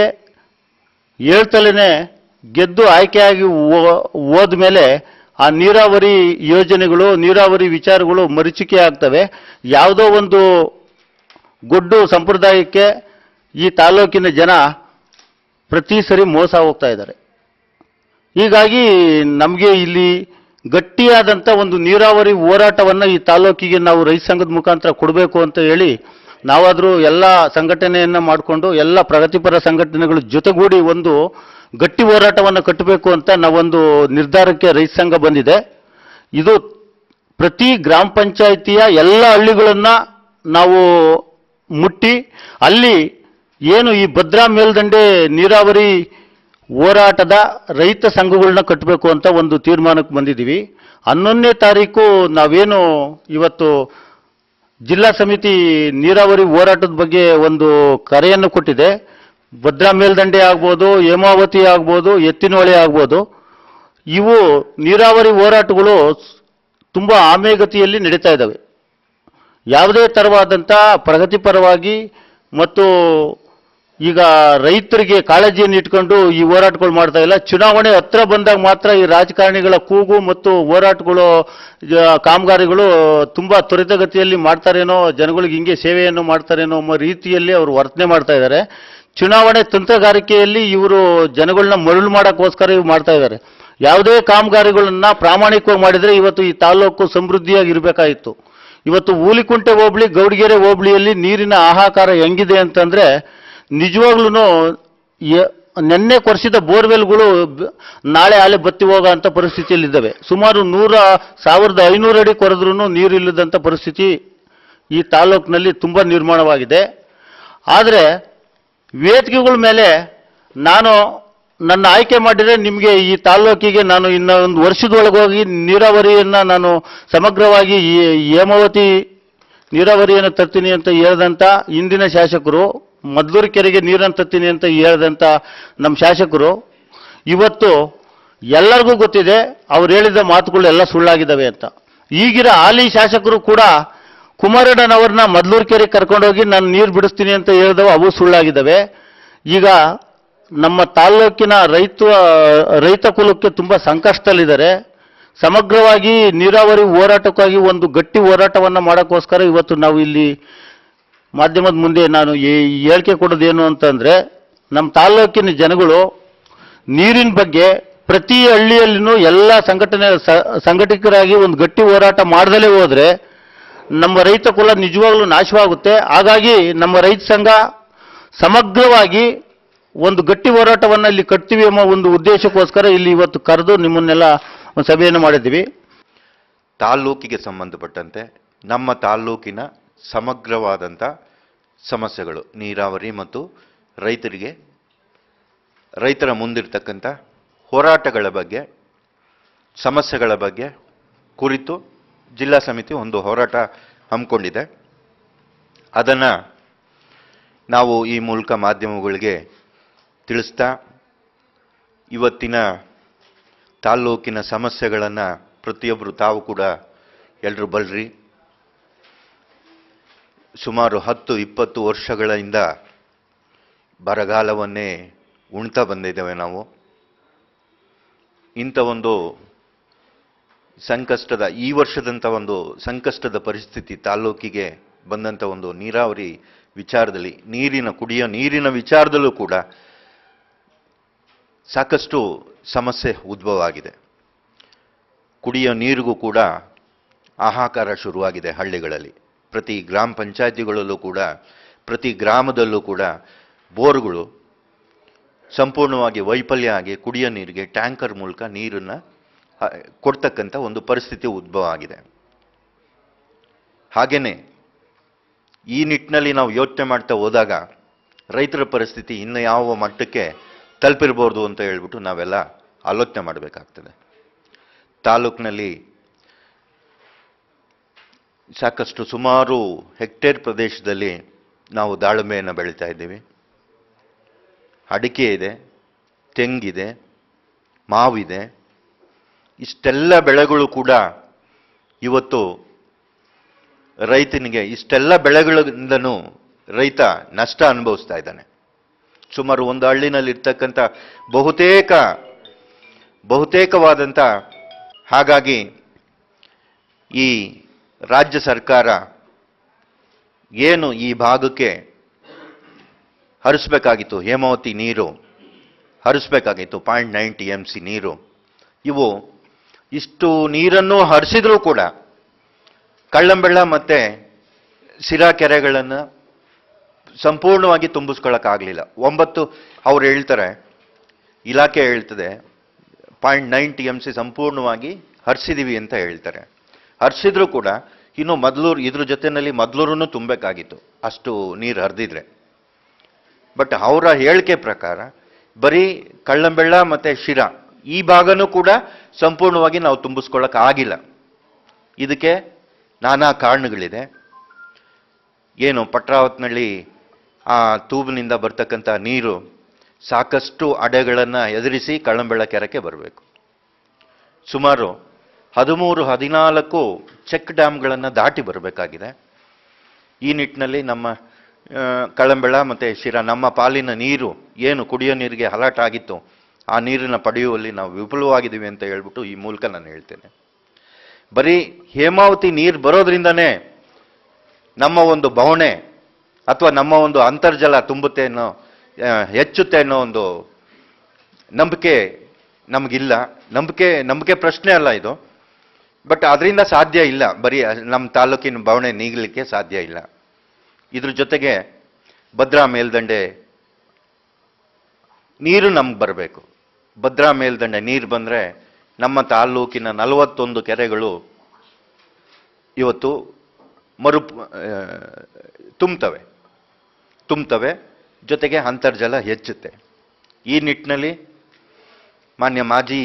ಹೇಳ್ತಲೇ ಗೆದ್ದು ಆಯ್ಕೆಯಾಗಿ ಹೋದ್ಮೇಲೆ ಆ ನೀರಾವರಿ ಯೋಜನೆಗಳು ನೀರಾವರಿ ವಿಚಾರಗಳು ಮರೀಚಿಕೆ ಆಗ್ತವೆ ಯಾವುದೋ ಒಂದು ಗೊಡ್ಡು ಸಂಪ್ರದಾಯಕ್ಕೆ ಈ ತಾಲೂಕಿನ ಜನ ಪ್ರತಿ ಸರಿ ಮೋಸ ಹೋಗ್ತಾ ಇದ್ದಾರೆ ಹೀಗಾಗಿ ನಮಗೆ ಇಲ್ಲಿ ಗಟ್ಟಿಯಾದಂಥ ಒಂದು ನೀರಾವರಿ ಹೋರಾಟವನ್ನು ಈ ತಾಲೂಕಿಗೆ ನಾವು ರೈತ ಸಂಘದ ಮುಖಾಂತರ ಕೊಡಬೇಕು ಅಂತ ಹೇಳಿ ನಾವಾದರೂ ಎಲ್ಲ ಸಂಘಟನೆಯನ್ನು ಮಾಡಿಕೊಂಡು ಎಲ್ಲ ಪ್ರಗತಿಪರ ಸಂಘಟನೆಗಳ ಜೊತೆಗೂಡಿ ಒಂದು ಗಟ್ಟಿ ಹೋರಾಟವನ್ನು ಕಟ್ಟಬೇಕು ಅಂತ ನಾವೊಂದು ನಿರ್ಧಾರಕ್ಕೆ ರೈತ ಸಂಘ ಬಂದಿದೆ ಇದು ಪ್ರತಿ ಗ್ರಾಮ ಪಂಚಾಯಿತಿಯ ಎಲ್ಲ ಹಳ್ಳಿಗಳನ್ನು ನಾವು ಮುಟ್ಟಿ ಅಲ್ಲಿ ಏನು ಈ ಭದ್ರಾ ಮೇಲ್ದಂಡೆ ನೀರಾವರಿ ಹೋರಾಟದ ರೈತ ಸಂಘಗಳನ್ನ ಕಟ್ಟಬೇಕು ಅಂತ ಒಂದು ತೀರ್ಮಾನಕ್ಕೆ ಬಂದಿದ್ದೀವಿ ಹನ್ನೊಂದನೇ ತಾರೀಕು ನಾವೇನು ಇವತ್ತು ಜಿಲ್ಲಾ ಸಮಿತಿ ನೀರಾವರಿ ಹೋರಾಟದ ಬಗ್ಗೆ ಒಂದು ಕರೆಯನ್ನು ಕೊಟ್ಟಿದೆ ಭದ್ರಾ ಮೇಲ್ದಂಡೆ ಆಗ್ಬೋದು ಹೇಮಾವತಿ ಆಗ್ಬೋದು ಎತ್ತಿನಹೊಳೆ ಆಗ್ಬೋದು ಇವು ನೀರಾವರಿ ಹೋರಾಟಗಳು ತುಂಬ ಆಮೆಗತಿಯಲ್ಲಿ ನಡೀತಾ ಇದ್ದಾವೆ ಯಾವುದೇ ಥರವಾದಂಥ ಪ್ರಗತಿಪರವಾಗಿ ಮತ್ತು ಈಗ ರೈತರಿಗೆ ಕಾಳಜಿಯನ್ನು ಇಟ್ಕೊಂಡು ಈ ಹೋರಾಟಗಳು ಮಾಡ್ತಾ ಇಲ್ಲ ಚುನಾವಣೆ ಹತ್ರ ಬಂದಾಗ ಮಾತ್ರ ಈ ರಾಜಕಾರಣಿಗಳ ಕೂಗು ಮತ್ತು ಹೋರಾಟಗಳು ಜ- ಕಾಮಗಾರಿಗಳು ತುಂಬ ತ್ವರಿತಗತಿಯಲ್ಲಿ ಮಾಡ್ತಾರೇನೋ ಜನಗಳಿಗೆ ಹಿಂಗೆ ಸೇವೆಯನ್ನು ಮಾಡ್ತಾರೇನೋ ಅನ್ನೋ ರೀತಿಯಲ್ಲಿ ಅವರು ವರ್ತನೆ ಮಾಡ್ತಾ ಇದ್ದಾರೆ ಚುನಾವಣೆ ತಂತ್ರಗಾರಿಕೆಯಲ್ಲಿ ಇವರು ಜನಗಳನ್ನ ಮರಳು ಮಾಡೋಕ್ಕೋಸ್ಕರ ಇವು ಮಾಡ್ತಾ ಇದ್ದಾರೆ ಯಾವುದೇ ಕಾಮಗಾರಿಗಳನ್ನ ಪ್ರಾಮಾಣಿಕವಾಗಿ ಮಾಡಿದರೆ ಇವತ್ತು ಈ ತಾಲೂಕು ಸಮೃದ್ಧಿಯಾಗಿ ಇರಬೇಕಾಗಿತ್ತು ಇವತ್ತು ಹೂಲಿಕುಂಟೆ ಹೋಬಳಿ ಗೌಡಗೆರೆ ಹೋಬಳಿಯಲ್ಲಿ ನೀರಿನ ಹಾಹಾಕಾರ ಹೆಂಗಿದೆ ಅಂತಂದ್ರೆ ನಿಜವಾಗ್ಲೂ ನೆನ್ನೆ ಕೊರೆಸಿದ ಬೋರ್ವೆಲ್ಗಳು ಬ- ನಾಳೆ ಆಲೆ ಬತ್ತಿ ಹೋಗೋ ಅಂಥ ಪರಿಸ್ಥಿತಿಯಲ್ಲಿದ್ದಾವೆ ಸುಮಾರು ನೂರ ಸಾವಿರದ ಐನೂರು ಅಡಿ ಕೊರೆದ್ರೂ ನೀರಿಲ್ಲದಂಥ ಪರಿಸ್ಥಿತಿ ಈ ತಾಲೂಕಿನಲ್ಲಿ ತುಂಬ ನಿರ್ಮಾಣವಾಗಿದೆ ಆದರೆ ವೇದಿಕೆಗಳ ಮೇಲೆ ನಾನು ನನ್ನ ಆಯ್ಕೆ ಮಾಡಿದರೆ ನಿಮಗೆ ಈ ತಾಲ್ಲೂಕಿಗೆ ನಾನು ಇನ್ನು ಒಂದು ವರ್ಷದೊಳಗೆ ಹೋಗಿ ನೀರಾವರಿಯನ್ನು ನಾನು ಸಮಗ್ರವಾಗಿ ಈ ಹೇಮಾವತಿ ನೀರಾವರಿಯನ್ನು ತರ್ತೀನಿ ಅಂತ ಹೇಳ್ದಂಥ ಇಂದಿನ ಶಾಸಕರು ಮದ್ದೂರು ಕೆರೆಗೆ ನೀರನ್ನು ತರ್ತೀನಿ ಅಂತ ಹೇಳ್ದಂಥ ನಮ್ಮ ಶಾಸಕರು ಇವತ್ತು ಎಲ್ಲರಿಗೂ ಗೊತ್ತಿದೆ ಅವ್ರು ಹೇಳಿದ ಮಾತುಗಳು ಎಲ್ಲ ಸುಳ್ಳಾಗಿದ್ದಾವೆ ಅಂತ ಈಗಿರೋ ಹಾಲಿ ಶಾಸಕರು ಕೂಡ ಕುಮಾರಣ್ಣನವ್ರನ್ನ ಮದ್ಲೂರು ಕೆರೆಗೆ ಕರ್ಕೊಂಡೋಗಿ ನಾನು ನೀರು ಬಿಡಿಸ್ತೀನಿ ಅಂತ ಹೇಳಿದವು ಅವು ಸುಳ್ಳಾಗಿದ್ದಾವೆ ಈಗ ನಮ್ಮ ತಾಲ್ಲೂಕಿನ ರೈತ ರೈತ ಕುಲಕ್ಕೆ ತುಂಬ ಸಂಕಷ್ಟದಲ್ಲಿದ್ದಾರೆ ಸಮಗ್ರವಾಗಿ ನೀರಾವರಿ ಹೋರಾಟಕ್ಕಾಗಿ ಒಂದು ಗಟ್ಟಿ ಹೋರಾಟವನ್ನು ಮಾಡೋಕ್ಕೋಸ್ಕರ ಇವತ್ತು ನಾವು ಇಲ್ಲಿ ಮಾಧ್ಯಮದ ಮುಂದೆ ನಾನು ಈ ಹೇಳಿಕೆ ಕೊಡೋದೇನು ಅಂತಂದರೆ ನಮ್ಮ ತಾಲ್ಲೂಕಿನ ಜನಗಳು ನೀರಿನ ಬಗ್ಗೆ ಪ್ರತಿ ಹಳ್ಳಿಯಲ್ಲಿನೂ ಎಲ್ಲ ಸಂಘಟನೆ ಸ- ಸಂಘಟಿತರಾಗಿ ಒಂದು ಗಟ್ಟಿ ಹೋರಾಟ ಮಾಡ್ದಲೇ ಹೋದರೆ ನಮ್ಮ ರೈತ ಕುಲ ನಿಜವಾಗ್ಲೂ ನಾಶವಾಗುತ್ತೆ ಹಾಗಾಗಿ ನಮ್ಮ ರೈತ ಸಂಘ ಸಮಗ್ರವಾಗಿ ಒಂದು ಗಟ್ಟಿ ಹೋರಾಟವನ್ನು ಇಲ್ಲಿ ಕಟ್ತೀವಿ ಎಂಬ ಒಂದು ಉದ್ದೇಶಕ್ಕೋಸ್ಕರ ಇಲ್ಲಿ ಇವತ್ತು ಕರೆದು ನಿಮ್ಮನ್ನೆಲ್ಲ ಒಂದು ಸಭೆಯನ್ನು ಮಾಡಿದ್ದೀವಿ ತಾಲ್ಲೂಕಿಗೆ ಸಂಬಂಧಪಟ್ಟಂತೆ ನಮ್ಮ ತಾಲ್ಲೂಕಿನ ಸಮಗ್ರವಾದಂಥ ಸಮಸ್ಯೆಗಳು ನೀರಾವರಿ ಮತ್ತು ರೈತರಿಗೆ ರೈತರ ಮುಂದಿರ್ತಕ್ಕಂಥ ಹೋರಾಟಗಳ ಬಗ್ಗೆ ಸಮಸ್ಯೆಗಳ ಬಗ್ಗೆ ಕುರಿತು ಜಿಲ್ಲಾ ಸಮಿತಿ ಒಂದು ಹೋರಾಟ ಹಮ್ಮಿಕೊಂಡಿದೆ ಅದನ್ನು ನಾವು ಈ ಮೂಲಕ ಮಾಧ್ಯಮಗಳಿಗೆ ತಿಳಿಸ್ತಾ ಇವತ್ತಿನ ತಾಲ್ಲೂಕಿನ ಸಮಸ್ಯೆಗಳನ್ನು ಪ್ರತಿಯೊಬ್ಬರು ತಾವು ಕೂಡ ಎಲ್ಲರೂ ಬಲ್ರಿ ಸುಮಾರು ಹತ್ತು ಇಪ್ಪತ್ತು ವರ್ಷಗಳಿಂದ ಬರಗಾಲವನ್ನೇ ಉಣ್ತಾ ಬಂದಿದ್ದೇವೆ ನಾವು ಇಂಥ ಒಂದು ಸಂಕಷ್ಟದ ಈ ವರ್ಷದಂಥ ಒಂದು ಸಂಕಷ್ಟದ ಪರಿಸ್ಥಿತಿ ತಾಲ್ಲೂಕಿಗೆ ಬಂದಂಥ ಒಂದು ನೀರಾವರಿ ವಿಚಾರದಲ್ಲಿ ನೀರಿನ ಕುಡಿಯೋ ನೀರಿನ ವಿಚಾರದಲ್ಲೂ ಕೂಡ ಸಾಕಷ್ಟು ಸಮಸ್ಯೆ ಉದ್ಭವ ಆಗಿದೆ ಕುಡಿಯೋ ನೀರಿಗೂ ಕೂಡ ಹಾಹಾಕಾರ ಶುರುವಾಗಿದೆ ಹಳ್ಳಿಗಳಲ್ಲಿ ಪ್ರತಿ ಗ್ರಾಮ ಪಂಚಾಯತಿಗಳಲ್ಲೂ ಕೂಡ ಪ್ರತಿ ಗ್ರಾಮದಲ್ಲೂ ಕೂಡ ಬೋರ್ಗಳು ಸಂಪೂರ್ಣವಾಗಿ ವೈಫಲ್ಯ ಆಗಿ ಕುಡಿಯೋ ನೀರಿಗೆ ಟ್ಯಾಂಕರ್ ಮೂಲಕ ನೀರನ್ನು ಕೊಡ್ತಕ್ಕಂಥ ಒಂದು ಪರಿಸ್ಥಿತಿ ಉದ್ಭವ ಆಗಿದೆ ಹಾಗೇನೆ ಈ ನಿಟ್ಟಿನಲ್ಲಿ ನಾವು ಯೋಚನೆ ಮಾಡ್ತಾ ಹೋದಾಗ ರೈತರ ಪರಿಸ್ಥಿತಿ ಇನ್ನು ಯಾವ ಮಟ್ಟಕ್ಕೆ ತಲುಪಿರ್ಬೋದು ಅಂತ ಹೇಳ್ಬಿಟ್ಟು ನಾವೆಲ್ಲ ಆಲೋಚನೆ ಮಾಡಬೇಕಾಗ್ತದೆ ತಾಲೂಕಿನಲ್ಲಿ ಸಾಕಷ್ಟು ಸುಮಾರು ಹೆಕ್ಟೇರ್ ಪ್ರದೇಶದಲ್ಲಿ ನಾವು ದಾಳಿಂಬೆಯನ್ನು ಬೆಳೀತಾ ಇದ್ದೀವಿ ಅಡಿಕೆ ಇದೆ ತೆಂಗಿದೆ ಮಾವಿದೆ ಇಷ್ಟೆಲ್ಲ ಬೆಳೆಗಳು ಕೂಡ ಇವತ್ತು ರೈತನಿಗೆ ಇಷ್ಟೆಲ್ಲ ಬೆಳೆಗಳಿಂದನೂ ರೈತ ನಷ್ಟ ಅನುಭವಿಸ್ತಾ ಇದ್ದಾನೆ ಸುಮಾರು ಒಂದು ಹಳ್ಳಿನಲ್ಲಿ ಇರ್ತಕ್ಕಂಥ ಬಹುತೇಕ ಬಹುತೇಕವಾದಂಥ ಹಾಗಾಗಿ ಈ ರಾಜ್ಯ ಸರ್ಕಾರ ಏನು ಈ ಭಾಗಕ್ಕೆ ಹರಿಸ್ಬೇಕಾಗಿತ್ತು ಹೇಮಾವತಿ ನೀರು ಹರಿಸ್ಬೇಕಾಗಿತ್ತು point nine T M C ನೀರು ಇವು ಇಷ್ಟು ನೀರನ್ನು ಹರಿಸಿದ್ರೂ ಕೂಡ ಕಳ್ಳಂಬೆಳ್ಳ ಮತ್ತು ಸಿರಾ ಕೆರೆಗಳನ್ನು ಸಂಪೂರ್ಣವಾಗಿ ತುಂಬಿಸ್ಕೊಳ್ಳೋಕ್ಕಾಗಲಿಲ್ಲ ಒಂಬತ್ತು ಅವ್ರು ಹೇಳ್ತಾರೆ ಇಲಾಖೆ ಹೇಳ್ತದೆ point nine T M C ಸಂಪೂರ್ಣವಾಗಿ ಹರಿಸಿದೀವಿ ಅಂತ ಹೇಳ್ತಾರೆ ಹರಿಸಿದ್ರು ಕೂಡ ಇನ್ನು ಮೊದಲೂರು ಇದ್ರ ಜೊತೆಯಲ್ಲಿ ಮೊದಲೂರು ತುಂಬಬೇಕಾಗಿತ್ತು ಅಷ್ಟು ನೀರು ಹರಿದಿದ್ರೆ ಬಟ್ ಅವರ ಹೇಳಿಕೆ ಪ್ರಕಾರ ಬರೀ ಕಳ್ಳಂಬೆಳ್ಳ ಮತ್ತು ಶಿರಾ ಈ ಭಾಗನೂ ಕೂಡ ಸಂಪೂರ್ಣವಾಗಿ ನಾವು ತುಂಬಿಸ್ಕೊಳ್ಳೋಕೆ ಆಗಿಲ್ಲ ಇದಕ್ಕೆ ನಾನಾ ಕಾರಣಗಳಿದೆ ಏನು ಪಟ್ರಾವತ್ನಲ್ಲಿ ಆ ತೂಬಿನಿಂದ ಬರ್ತಕ್ಕಂಥ ನೀರು ಸಾಕಷ್ಟು ಅಡೆಗಳನ್ನು ಎದುರಿಸಿ ಕಳ್ಳಂಬೆಳ್ಳ ಕೆರೆಗೆ ಬರಬೇಕು ಸುಮಾರು ಹದಿಮೂರು ಹದಿನಾಲ್ಕು ಚೆಕ್ ಡ್ಯಾಮ್ಗಳನ್ನು ದಾಟಿ ಬರಬೇಕಾಗಿದೆ ಈ ನಿಟ್ಟಿನಲ್ಲಿ ನಮ್ಮ ಆ, ಕಳ್ಳಂಬೆಳ ಮತ್ತು ಶಿರಾ ನಮ್ಮ ಪಾಲಿನ ನೀರು ಏನು ಕುಡಿಯೋ ನೀರಿಗೆ ಹಲಾಟ್ ಆಗಿತ್ತು ಆ ನೀರನ್ನು ಪಡೆಯುವಲ್ಲಿ ನಾವು ವಿಫಲವಾಗಿದ್ದೀವಿ ಅಂತ ಹೇಳ್ಬಿಟ್ಟು ಈ ಮೂಲಕ ನಾನು ಹೇಳ್ತೇನೆ ಬರೀ ಹೇಮಾವತಿ ನೀರು ಬರೋದ್ರಿಂದನೇ ನಮ್ಮ ಒಂದು ಬವಣೆ ಅಥವಾ ನಮ್ಮ ಒಂದು ಅಂತರ್ಜಲ ತುಂಬುತ್ತೆ ಅನ್ನೋ ಆ, ಹೆಚ್ಚುತ್ತೆ ಅನ್ನೋ ಒಂದು ನಂಬಿಕೆ ನಮಗಿಲ್ಲ ನಂಬಿಕೆ ನಂಬಿಕೆ ಪ್ರಶ್ನೆ ಅಲ್ಲ ಇದು ಬಟ್ ಅದರಿಂದ ಸಾಧ್ಯ ಇಲ್ಲ ಬರೀ ನಮ್ಮ ತಾಲೂಕಿನ ಬವಣೆ ನೀಗಲಿಕ್ಕೆ ಸಾಧ್ಯ ಇಲ್ಲ ಇದ್ರ ಜೊತೆಗೆ ಭದ್ರಾ ಮೇಲ್ದಂಡೆ ನೀರು ನಮ್ಗೆ ಬರಬೇಕು ಭದ್ರಾ ಮೇಲ್ದಂಡೆ ನೀರು ಬಂದರೆ ನಮ್ಮ ತಾಲ್ಲೂಕಿನ ನಲವತ್ತೊಂದು ಕೆರೆಗಳು ಇವತ್ತು ಮರು ತುಂಬ್ತವೆ ತುಂಬ್ತವೆ ಜೊತೆಗೆ ಅಂತರ್ಜಲ ಹೆಚ್ಚುತ್ತೆ ಈ ನಿಟ್ಟಿನಲ್ಲಿ ಮಾನ್ಯ ಮಾಜಿ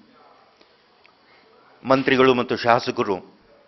ಮಂತ್ರಿಗಳು ಮತ್ತು ಶಾಸಕರು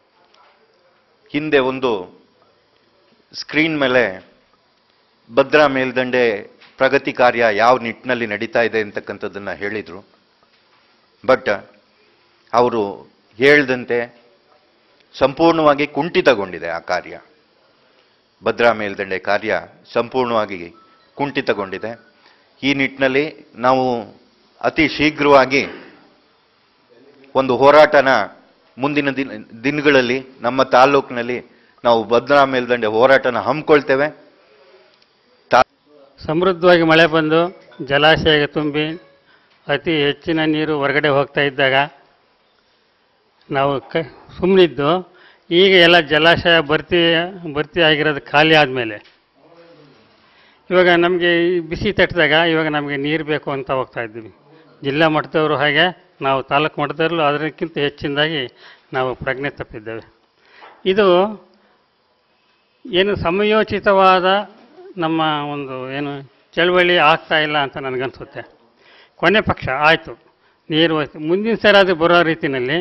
ಹಿಂದೆ ಒಂದು ಸ್ಕ್ರೀನ್ ಮೇಲೆ ಭದ್ರಾ ಮೇಲ್ದಂಡೆ ಪ್ರಗತಿ ಕಾರ್ಯ ಯಾವ ನಿಟ್ಟಿನಲ್ಲಿ ನಡೀತಾ ಇದೆ ಅಂತಕ್ಕಂಥದ್ದನ್ನು ಹೇಳಿದರು ಬಟ್ ಅವರು ಹೇಳ್ದಂತೆ ಸಂಪೂರ್ಣವಾಗಿ ಕುಂಠಿತಗೊಂಡಿದೆ ಆ ಕಾರ್ಯ ಭದ್ರಾ ಮೇಲ್ದಂಡೆ ಕಾರ್ಯ ಸಂಪೂರ್ಣವಾಗಿ ಕುಂಠಿತಗೊಂಡಿದೆ ಈ ನಿಟ್ಟಿನಲ್ಲಿ ನಾವು ಅತಿ ಶೀಘ್ರವಾಗಿ ಒಂದು ಹೋರಾಟನ ಮುಂದಿನ ದಿನ ದಿನಗಳಲ್ಲಿ ನಮ್ಮ ತಾಲ್ಲೂಕಿನಲ್ಲಿ ನಾವು ಭದ್ರಾ ಮೇಲ್ದಂಡೆ ಹೋರಾಟನ ಹಮ್ಮಿಕೊಳ್ತೇವೆ ಸಮೃದ್ಧವಾಗಿ ಮಳೆ ಬಂದು ಜಲಾಶಯ ತುಂಬಿ ಅತಿ ಹೆಚ್ಚಿನ ನೀರು ಹೊರಗಡೆ ಹೋಗ್ತಾ ಇದ್ದಾಗ ನಾವು ಕ ಸುಮ್ಮನಿದ್ದು ಈಗ ಎಲ್ಲ ಜಲಾಶಯ ಭರ್ತಿ ಭರ್ತಿ ಆಗಿರೋದು ಖಾಲಿ ಆದಮೇಲೆ ಇವಾಗ ನಮಗೆ ಈ ಬಿಸಿ ತಟ್ಟಿದಾಗ ಇವಾಗ ನಮಗೆ ನೀರು ಬೇಕು ಅಂತ ಹೋಗ್ತಾ ಇದ್ದೀವಿ ಜಿಲ್ಲಾ ಮಟ್ಟದವರು ಹಾಗೆ ನಾವು ತಾಲೂಕು ಮಟ್ಟದಲ್ಲೂ ಅದಕ್ಕಿಂತ ಹೆಚ್ಚಿನದಾಗಿ ನಾವು ಪ್ರಜ್ಞೆ ತಪ್ಪಿದ್ದೇವೆ ಇದು ಏನು ಸಮಯೋಚಿತವಾದ ನಮ್ಮ ಒಂದು ಏನು ಚಳವಳಿ ಆಗ್ತಾ ಇಲ್ಲ ಅಂತ ನನಗನ್ಸುತ್ತೆ ಕೊನೆ ಪಕ್ಷ ಆಯಿತು ನೀರು ಹೋಯ್ತು ಮುಂದಿನ ಸರಿ ಅದು ಬರೋ ರೀತಿಯಲ್ಲಿ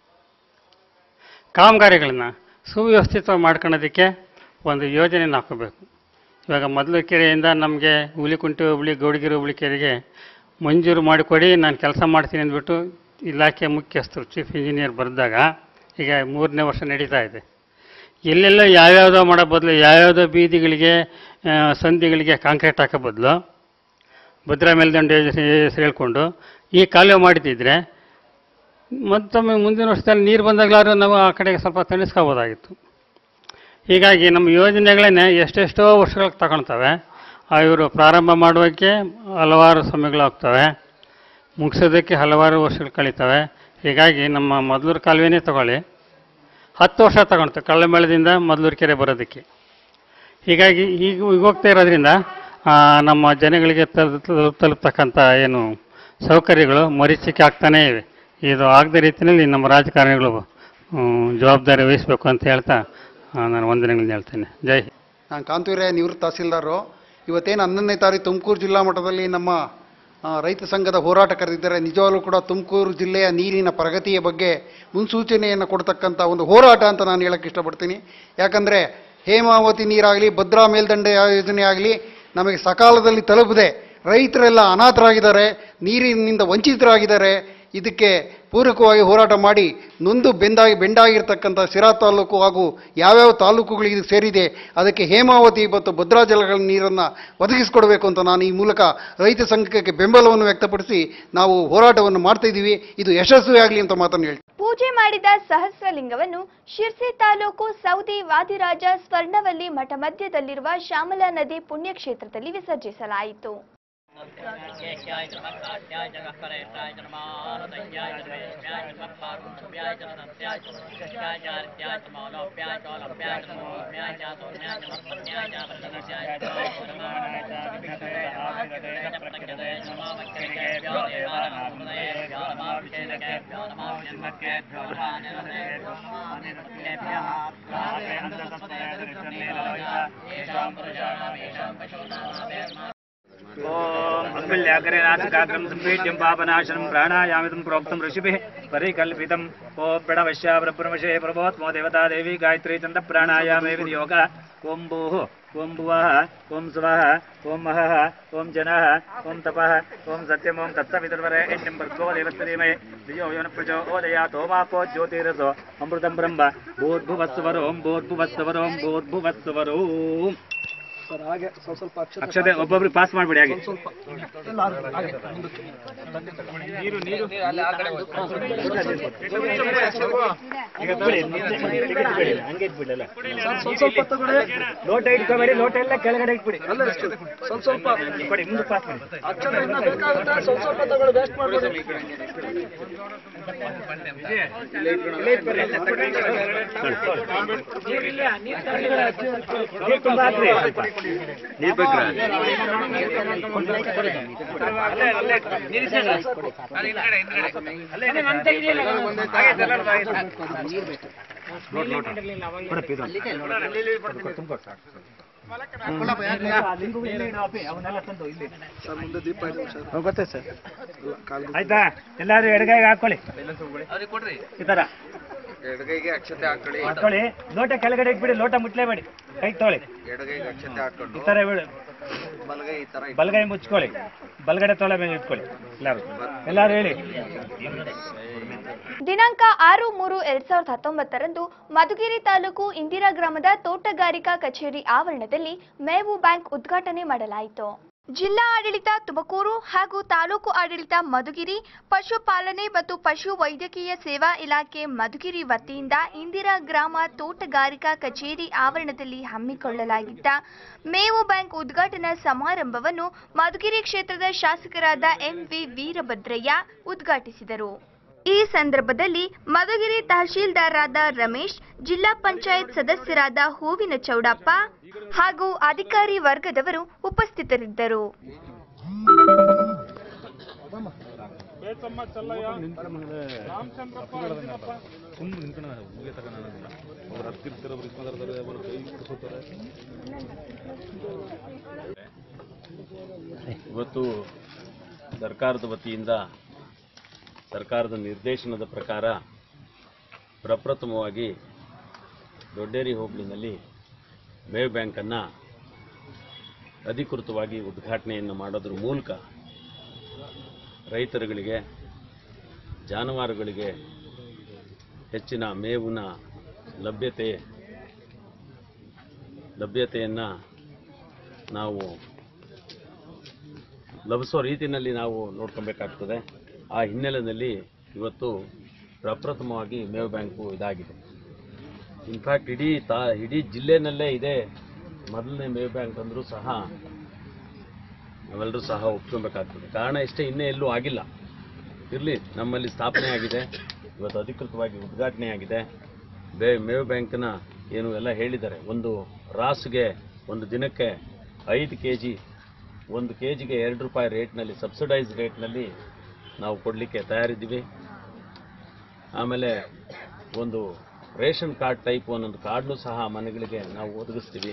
ಕಾಮಗಾರಿಗಳನ್ನ ಸುವ್ಯವಸ್ಥಿತವಾಗಿ ಮಾಡ್ಕೊಳ್ಳೋದಕ್ಕೆ ಒಂದು ಯೋಜನೆನ ಹಾಕೋಬೇಕು ಇವಾಗ ಮೊದಲು ಕೆರೆಯಿಂದ ನಮಗೆ ಹುಲಿಕುಂಟೆ ಹೋಬಳಿ ಗೌಡಗಿರಿ ಹೋಬಳಿ ಕೆರೆಗೆ ಮಂಜೂರು ಮಾಡಿಕೊಡಿ ನಾನು ಕೆಲಸ ಮಾಡ್ತೀನಿ ಅಂದ್ಬಿಟ್ಟು ಇಲಾಖೆ ಮುಖ್ಯಸ್ಥರು ಚೀಫ್ ಇಂಜಿನಿಯರ್ ಬರೆದಾಗ ಈಗ ಮೂರನೇ ವರ್ಷ ನಡೀತಾ ಇದೆ ಎಲ್ಲೆಲ್ಲ ಯಾವ್ಯಾವುದೋ ಮಾಡೋ ಬದಲು ಯಾವ್ಯಾವುದೋ ಬೀದಿಗಳಿಗೆ ಆ, ಸಂಧಿಗಳಿಗೆ ಕಾಂಕ್ರೀಟ್ ಹಾಕೋ ಬದಲು ಭದ್ರಾ ಮೇಲ್ದಂಡೆ ಹೆಸರು ಹೇಳ್ಕೊಂಡು ಈ ಕಾಲುವೆ ಮಾಡಿದ್ದಿದ್ರೆ ಮತ್ತೊಮ್ಮೆ ಮುಂದಿನ ವರ್ಷದಲ್ಲಿ ನೀರು ಬಂದಾಗಲಾದ್ರೂ ನಾವು ಆ ಕಡೆಗೆ ಸ್ವಲ್ಪ ತಣಿಸ್ಕೋಬೋದಾಗಿತ್ತು ಹೀಗಾಗಿ ನಮ್ಮ ಯೋಜನೆಗಳನ್ನೇ ಎಷ್ಟೆಷ್ಟೋ ವರ್ಷಗಳಿಗೆ ತಗೊಳ್ತವೆ ಆ ಇವರು ಪ್ರಾರಂಭ ಮಾಡೋಕ್ಕೆ ಹಲವಾರು ಸಮಯಗಳಾಗ್ತವೆ ಮುಗಿಸೋದಕ್ಕೆ ಹಲವಾರು ವರ್ಷಗಳು ಕಳೀತವೆ ಹೀಗಾಗಿ ನಮ್ಮ ಮೊದಲೂರು ಕಾಲುವೆನೇ ತಗೊಳ್ಳಿ ಹತ್ತು ವರ್ಷ ತಗೊಳ್ತು ಕಳ್ಳಂಬೆಳದಿಂದ ಮೊದಲೂರು ಕೆರೆ ಬರೋದಕ್ಕೆ ಹೀಗಾಗಿ ಈಗ ಈಗ ಹೋಗ್ತಾ ಇರೋದ್ರಿಂದ ಆ, ನಮ್ಮ ಜನಗಳಿಗೆ ತಲುಪ್ ತಲುಪ್- ತಲುಪ್ತಕ್ಕಂಥ ಏನು ಸೌಕರ್ಯಗಳು ಮರೀಚಿಕೆ ಆಗ್ತಾನೇ ಇವೆ ಇದು ಆಗದ ರೀತಿಯಲ್ಲಿ ನಮ್ಮ ರಾಜಕಾರಣಿಗಳು ಹ್ಮ್, ಜವಾಬ್ದಾರಿ ವಹಿಸಬೇಕು ಅಂತ ಹೇಳ್ತಾ ಆ, ನಾನು ವಂದನೆಗಳನ್ನ ಹೇಳ್ತೇನೆ ಜೈ ಹಿಂದ್. ನಾನು ಕಾಂತೂರೆ ನಿವೃತ್ತ ತಹಸೀಲ್ದಾರು ಇವತ್ತೇನು ಹನ್ನೊಂದನೇ ತಾರೀಕು ತುಮಕೂರು ಜಿಲ್ಲಾ ಮಟ್ಟದಲ್ಲಿ ನಮ್ಮ ಆ, ರೈತ ಸಂಘದ ಹೋರಾಟ ಕರೆದಿದ್ದಾರೆ ನಿಜವಾಗ್ಲೂ ಕೂಡ ತುಮಕೂರು ಜಿಲ್ಲೆಯ ನೀರಿನ ಪ್ರಗತಿಯ ಬಗ್ಗೆ ಮುನ್ಸೂಚನೆಯನ್ನು ಕೊಡ್ತಕ್ಕಂಥ ಒಂದು ಹೋರಾಟ ಅಂತ ನಾನು ಹೇಳಕ್ಕೆ ಇಷ್ಟಪಡ್ತೀನಿ ಯಾಕಂದರೆ ಹೇಮಾವತಿ ನೀರಾಗಲಿ ಭದ್ರಾ ಮೇಲ್ದಂಡೆ ಯೋಜನೆ ಆಗಲಿ ನಮಗೆ ಸಕಾಲದಲ್ಲಿ ತಲುಪದೆ ರೈತರೆಲ್ಲ ಅನಾಥರಾಗಿದ್ದಾರೆ ನೀರಿನಿಂದ ವಂಚಿತರಾಗಿದ್ದಾರೆ ಇದಕ್ಕೆ ಪೂರಕವಾಗಿ ಹೋರಾಟ ಮಾಡಿ ನೊಂದು ಬೆಂದಾಗಿ ಬೆಂಡಾಗಿರ್ತಕ್ಕಂಥ ಸಿರಾ ತಾಲೂಕು ಹಾಗೂ ಯಾವ್ಯಾವ ತಾಲೂಕುಗಳಿಗೆ ಇದು ಸೇರಿದೆ ಅದಕ್ಕೆ ಹೇಮಾವತಿ ಮತ್ತು ಭದ್ರಾ ಜಲಗಳ ನೀರನ್ನು ಒದಗಿಸಿಕೊಡಬೇಕು ಅಂತ ನಾನು ಈ ಮೂಲಕ ರೈತ ಸಂಘಕ್ಕೆ ಬೆಂಬಲವನ್ನು ವ್ಯಕ್ತಪಡಿಸಿ ನಾವು ಹೋರಾಟವನ್ನು ಮಾಡ್ತಾ ಇದ್ದೀವಿ ಇದು ಯಶಸ್ವಿಯಾಗಲಿ ಅಂತ ಮಾತನ್ನು ಹೇಳ್ತೀನಿ ಪೂಜೆ ಮಾಡಿದ ಸಹಸ್ರಲಿಂಗವನ್ನು ಶಿರ್ಸಿ ತಾಲೂಕು ಸೌದಿ ವಾದಿರಾಜ ಸ್ವರ್ಣವಲ್ಲಿ ಮಠ ಮಧ್ಯದಲ್ಲಿರುವ ಶ್ಯಾಮಲಾ ನದಿ ಪುಣ್ಯಕ್ಷೇತ್ರದಲ್ಲಿ ವಿಸರ್ಜಿಸಲಾಯಿತು अङ्गुल्याग्रेनाथकाग्रं सम्पीड्यं पापनाशनं प्राणायामितं प्रोक्तं ऋषिभिः परिकल्पितम् ओ प्रणवश्याब्रह्मशे प्रभोत्मो देवता देवी गायत्री चन्दप्राणायामे विनियोगः ॐ भूः ॐ भुवः ॐ सुवः ॐ महः ॐ जनः ॐ तपः ॐ सत्यम् ॐ तत्सवितुर्वरेण्यं भर्गो देवस्तरीमये धियो यो न प्रचोदयातो मापो ज्योतिरसो अमृतं ब्रह्म भूद्भुवस्वरों भूद्भुवस्वरों भूद्भुवस्वरों ಸರ್ ಹಾಗೆ ಸ್ವಲ್ಪ ಸ್ವಲ್ಪ ಅಕ್ಷತೆ ಅಕ್ಷತೆ ಒಬ್ಬೊಬ್ರಿಗೆ ಪಾಸ್ ಮಾಡ್ಬಿಡಿ ಹಾಗೆ ಸ್ವಲ್ಪ ಎಲ್ಲ ಹಾಗೆ ಮುಂದಕ್ಕೆ. ನೀರು ನೀರು ಈಗ ಬಿಡಿ, ಬಿಡಿ, ಹಂಗೆ ಇಟ್ಬಿಡಲ್ಲ ಸ್ವಲ್ಪ ಸ್ವಲ್ಪ ತಗೊಳ್ಳಿ. ಲೋಟ ಇಟ್ಕೋಬೇಡಿ ಲೋಟ ಎಲ್ಲ ಕೆಳಗಡೆ ಇಟ್ಬಿಡಿ ಅಲ್ಲ ಎಷ್ಟು ಸ್ವಲ್ಪ ಸ್ವಲ್ಪ ಕೊಡಿ ಮುಂದೆ ಪಾಸ್ ಮಾಡಿ ಅಕ್ಷತೆ ಇನ್ನ ಬೇಕಾಗುತ್ತೆ ಸ್ವಲ್ಪ ಸ್ವಲ್ಪ ತಗೊಳ್ಳಿ ವೇಸ್ಟ್ ಮಾಡ್ಬೇಡಿ ನೀರು ತುಂಬ ಹಾಕ್ರಿ ಸ್ವಲ್ಪ. ನೀರು ಬೇಕಾ? ಅಲ್ಲೇ, ಅಲ್ಲೇ ಇಟ್ಕೊ. ನೀರು ಇದೆ ಅಲ್ಲ? ಅಲ್ಲಿ ಹಿಂದ್ಗಡೆ, ಹಿಂದ್ಗಡೆ. ಅಲ್ಲೇ ಇದೆ, ನನ್ ತೆಗ್ದಿಲ್ಲ. ಆಗೈತೆ, ಎಲ್ಲರದ್ದು ಆಗೈತೆ. ಲೋಟ, ಲೋಟ. ಕೊಡಪ್ಪ ಇದು. ತುಂಬ್ಕೊಡು ಸಾಕು. ಲಿಂಗು ಇಲ್ಲಿ ಇಡು ಅಪ್ಪಿ, ಅವನ್ನೆಲ್ಲ ತಂದು ಇಲ್ಲಿ. ಸರ್ ಮುಂದೆ ದೀಪ ಇದೆ ಸರ್ ಗೊತ್ತೇ ಸರ್ ಆಯ್ತಾ ಎಲ್ಲಾರು ಎಡಗೈಗೆ ಹಾಕೊಳ್ಳಿ ಈ ತರ ಎಡಗೈಗೆ ಅಕ್ಷತೆ ಹಾಕೊಳ್ಳಿ ಹಾಕೊಳ್ಳಿ ಲೋಟ ಕೆಳಗಡೆ ಇಟ್ಬಿಡಿ ಲೋಟ ಮುಟ್ಲೇಬೇಡಿ ಕೈ ತೊಗೊಳ್ಳಿ ಎಡಗೈಗೆ ಅಕ್ಷತೆ ಹಾಕೊಂಡು ಈ ತರ ಬಿಡು ಬಲಗೈ ಈ ತರ ಬಲಗೈ ಮುಚ್ಕೊಳ್ಳಿ ಬಲಗಡೆ ತೊಳೆ ಮೇಲೆ ಇಟ್ಕೊಳ್ಳಿ ಎಲ್ಲಾರು ಎಲ್ಲಾರು ಹೇಳಿ ದಿನಾಂಕ ಆರು ಮೂರು ಎರಡ್ ಸಾವಿರದ ಹತ್ತೊಂಬತ್ತರಂದು ಮಧುಗಿರಿ ತಾಲೂಕು ಇಂದಿರಾ ಗ್ರಾಮದ ತೋಟಗಾರಿಕಾ ಕಚೇರಿ ಆವರಣದಲ್ಲಿ ಮೇವು ಬ್ಯಾಂಕ್ ಉದ್ಘಾಟನೆ ಮಾಡಲಾಯಿತು ಜಿಲ್ಲಾ ಆಡಳಿತ ತುಮಕೂರು ಹಾಗೂ ತಾಲೂಕು ಆಡಳಿತ ಮಧುಗಿರಿ ಪಶುಪಾಲನೆ ಮತ್ತು ಪಶು ವೈದ್ಯಕೀಯ ಸೇವಾ ಇಲಾಖೆ ಮಧುಗಿರಿ ವತಿಯಿಂದ ಇಂದಿರಾ ಗ್ರಾಮ ತೋಟಗಾರಿಕಾ ಕಚೇರಿ ಆವರಣದಲ್ಲಿ ಹಮ್ಮಿಕೊಳ್ಳಲಾಗಿದ್ದ ಮೇವು ಬ್ಯಾಂಕ್ ಉದ್ಘಾಟನಾ ಸಮಾರಂಭವನ್ನು ಮಧುಗಿರಿ ಕ್ಷೇತ್ರದ ಶಾಸಕರಾದ ಎಂವಿ ವೀರಭದ್ರಯ್ಯ ಉದ್ಘಾಟಿಸಿದರು ಈ ಸಂದರ್ಭದಲ್ಲಿ ಮಧುಗಿರಿ ತಹಶೀಲ್ದಾರಾದ ರಮೇಶ್ ಜಿಲ್ಲಾ ಪಂಚಾಯತ್ ಸದಸ್ಯರಾದ ಹೂವಿನ ಚೌಡಪ್ಪ ಹಾಗೂ ಅಧಿಕಾರಿ ವರ್ಗದವರು ಉಪಸ್ಥಿತರಿದ್ದರು ಇವತ್ತು ಸರ್ಕಾರದ ವತಿಯಿಂದ ಸರ್ಕಾರದ ನಿರ್ದೇಶನದ ಪ್ರಕಾರ ಪ್ರಪ್ರಥಮವಾಗಿ ದೊಡ್ಡೇರಿ ಹೋಬಳಿನಲ್ಲಿ ಮೇವ್ ಬ್ಯಾಂಕನ್ನು ಅಧಿಕೃತವಾಗಿ ಉದ್ಘಾಟನೆಯನ್ನು ಮಾಡೋದ್ರ ಮೂಲಕ ರೈತರುಗಳಿಗೆ ಜಾನುವಾರುಗಳಿಗೆ ಹೆಚ್ಚಿನ ಮೇವಿನ ಲಭ್ಯತೆ ಲಭ್ಯತೆಯನ್ನು ನಾವು ಲಭಿಸೋ ರೀತಿಯಲ್ಲಿ ನಾವು ನೋಡ್ಕೊಬೇಕಾಗ್ತದೆ ಆ ಹಿನ್ನೆಲೆಯಲ್ಲಿ ಇವತ್ತು ಪ್ರಪ್ರಥಮವಾಗಿ ಮೇವು ಬ್ಯಾಂಕು ಇದಾಗಿದೆ ಇನ್ಫ್ಯಾಕ್ಟ್ ಇಡೀ ತಾ ಇಡೀ ಜಿಲ್ಲೆನಲ್ಲೇ ಇದೆ ಮೊದಲನೇ ಮೇವು ಬ್ಯಾಂಕ್ ಅಂದರೂ ಸಹ ನಾವೆಲ್ಲರೂ ಸಹ ಒಪ್ಕೊಬೇಕಾಗ್ತದೆ ಕಾರಣ ಇಷ್ಟೇ ಇನ್ನೇ ಎಲ್ಲೂ ಆಗಿಲ್ಲ ಇರಲಿ ನಮ್ಮಲ್ಲಿ ಸ್ಥಾಪನೆ ಆಗಿದೆ ಇವತ್ತು ಅಧಿಕೃತವಾಗಿ ಉದ್ಘಾಟನೆ ಆಗಿದೆ ಬೇ ಮೇವು ಬ್ಯಾಂಕ್ನ ಏನು ಎಲ್ಲ ಹೇಳಿದ್ದಾರೆ ಒಂದು ರಾಸುಗೆ ಒಂದು ದಿನಕ್ಕೆ ಐದು ಕೆ ಜಿ ಒಂದು ಕೆ ಜಿಗೆ ಎರಡು ರೂಪಾಯಿ ರೇಟ್ನಲ್ಲಿ ಸಬ್ಸಿಡೈಸ್ ರೇಟ್ನಲ್ಲಿ ನಾವು ಕೊಡಲಿಕ್ಕೆ ತಯಾರಿದ್ದೀವಿ ಆಮೇಲೆ ಒಂದು ರೇಷನ್ ಕಾರ್ಡ್ ಟೈಪ್ ಒಂದೊಂದು ಕಾರ್ಡ್ನು ಸಹ ಮನೆಗಳಿಗೆ ನಾವು ಒದಗಿಸ್ತೀವಿ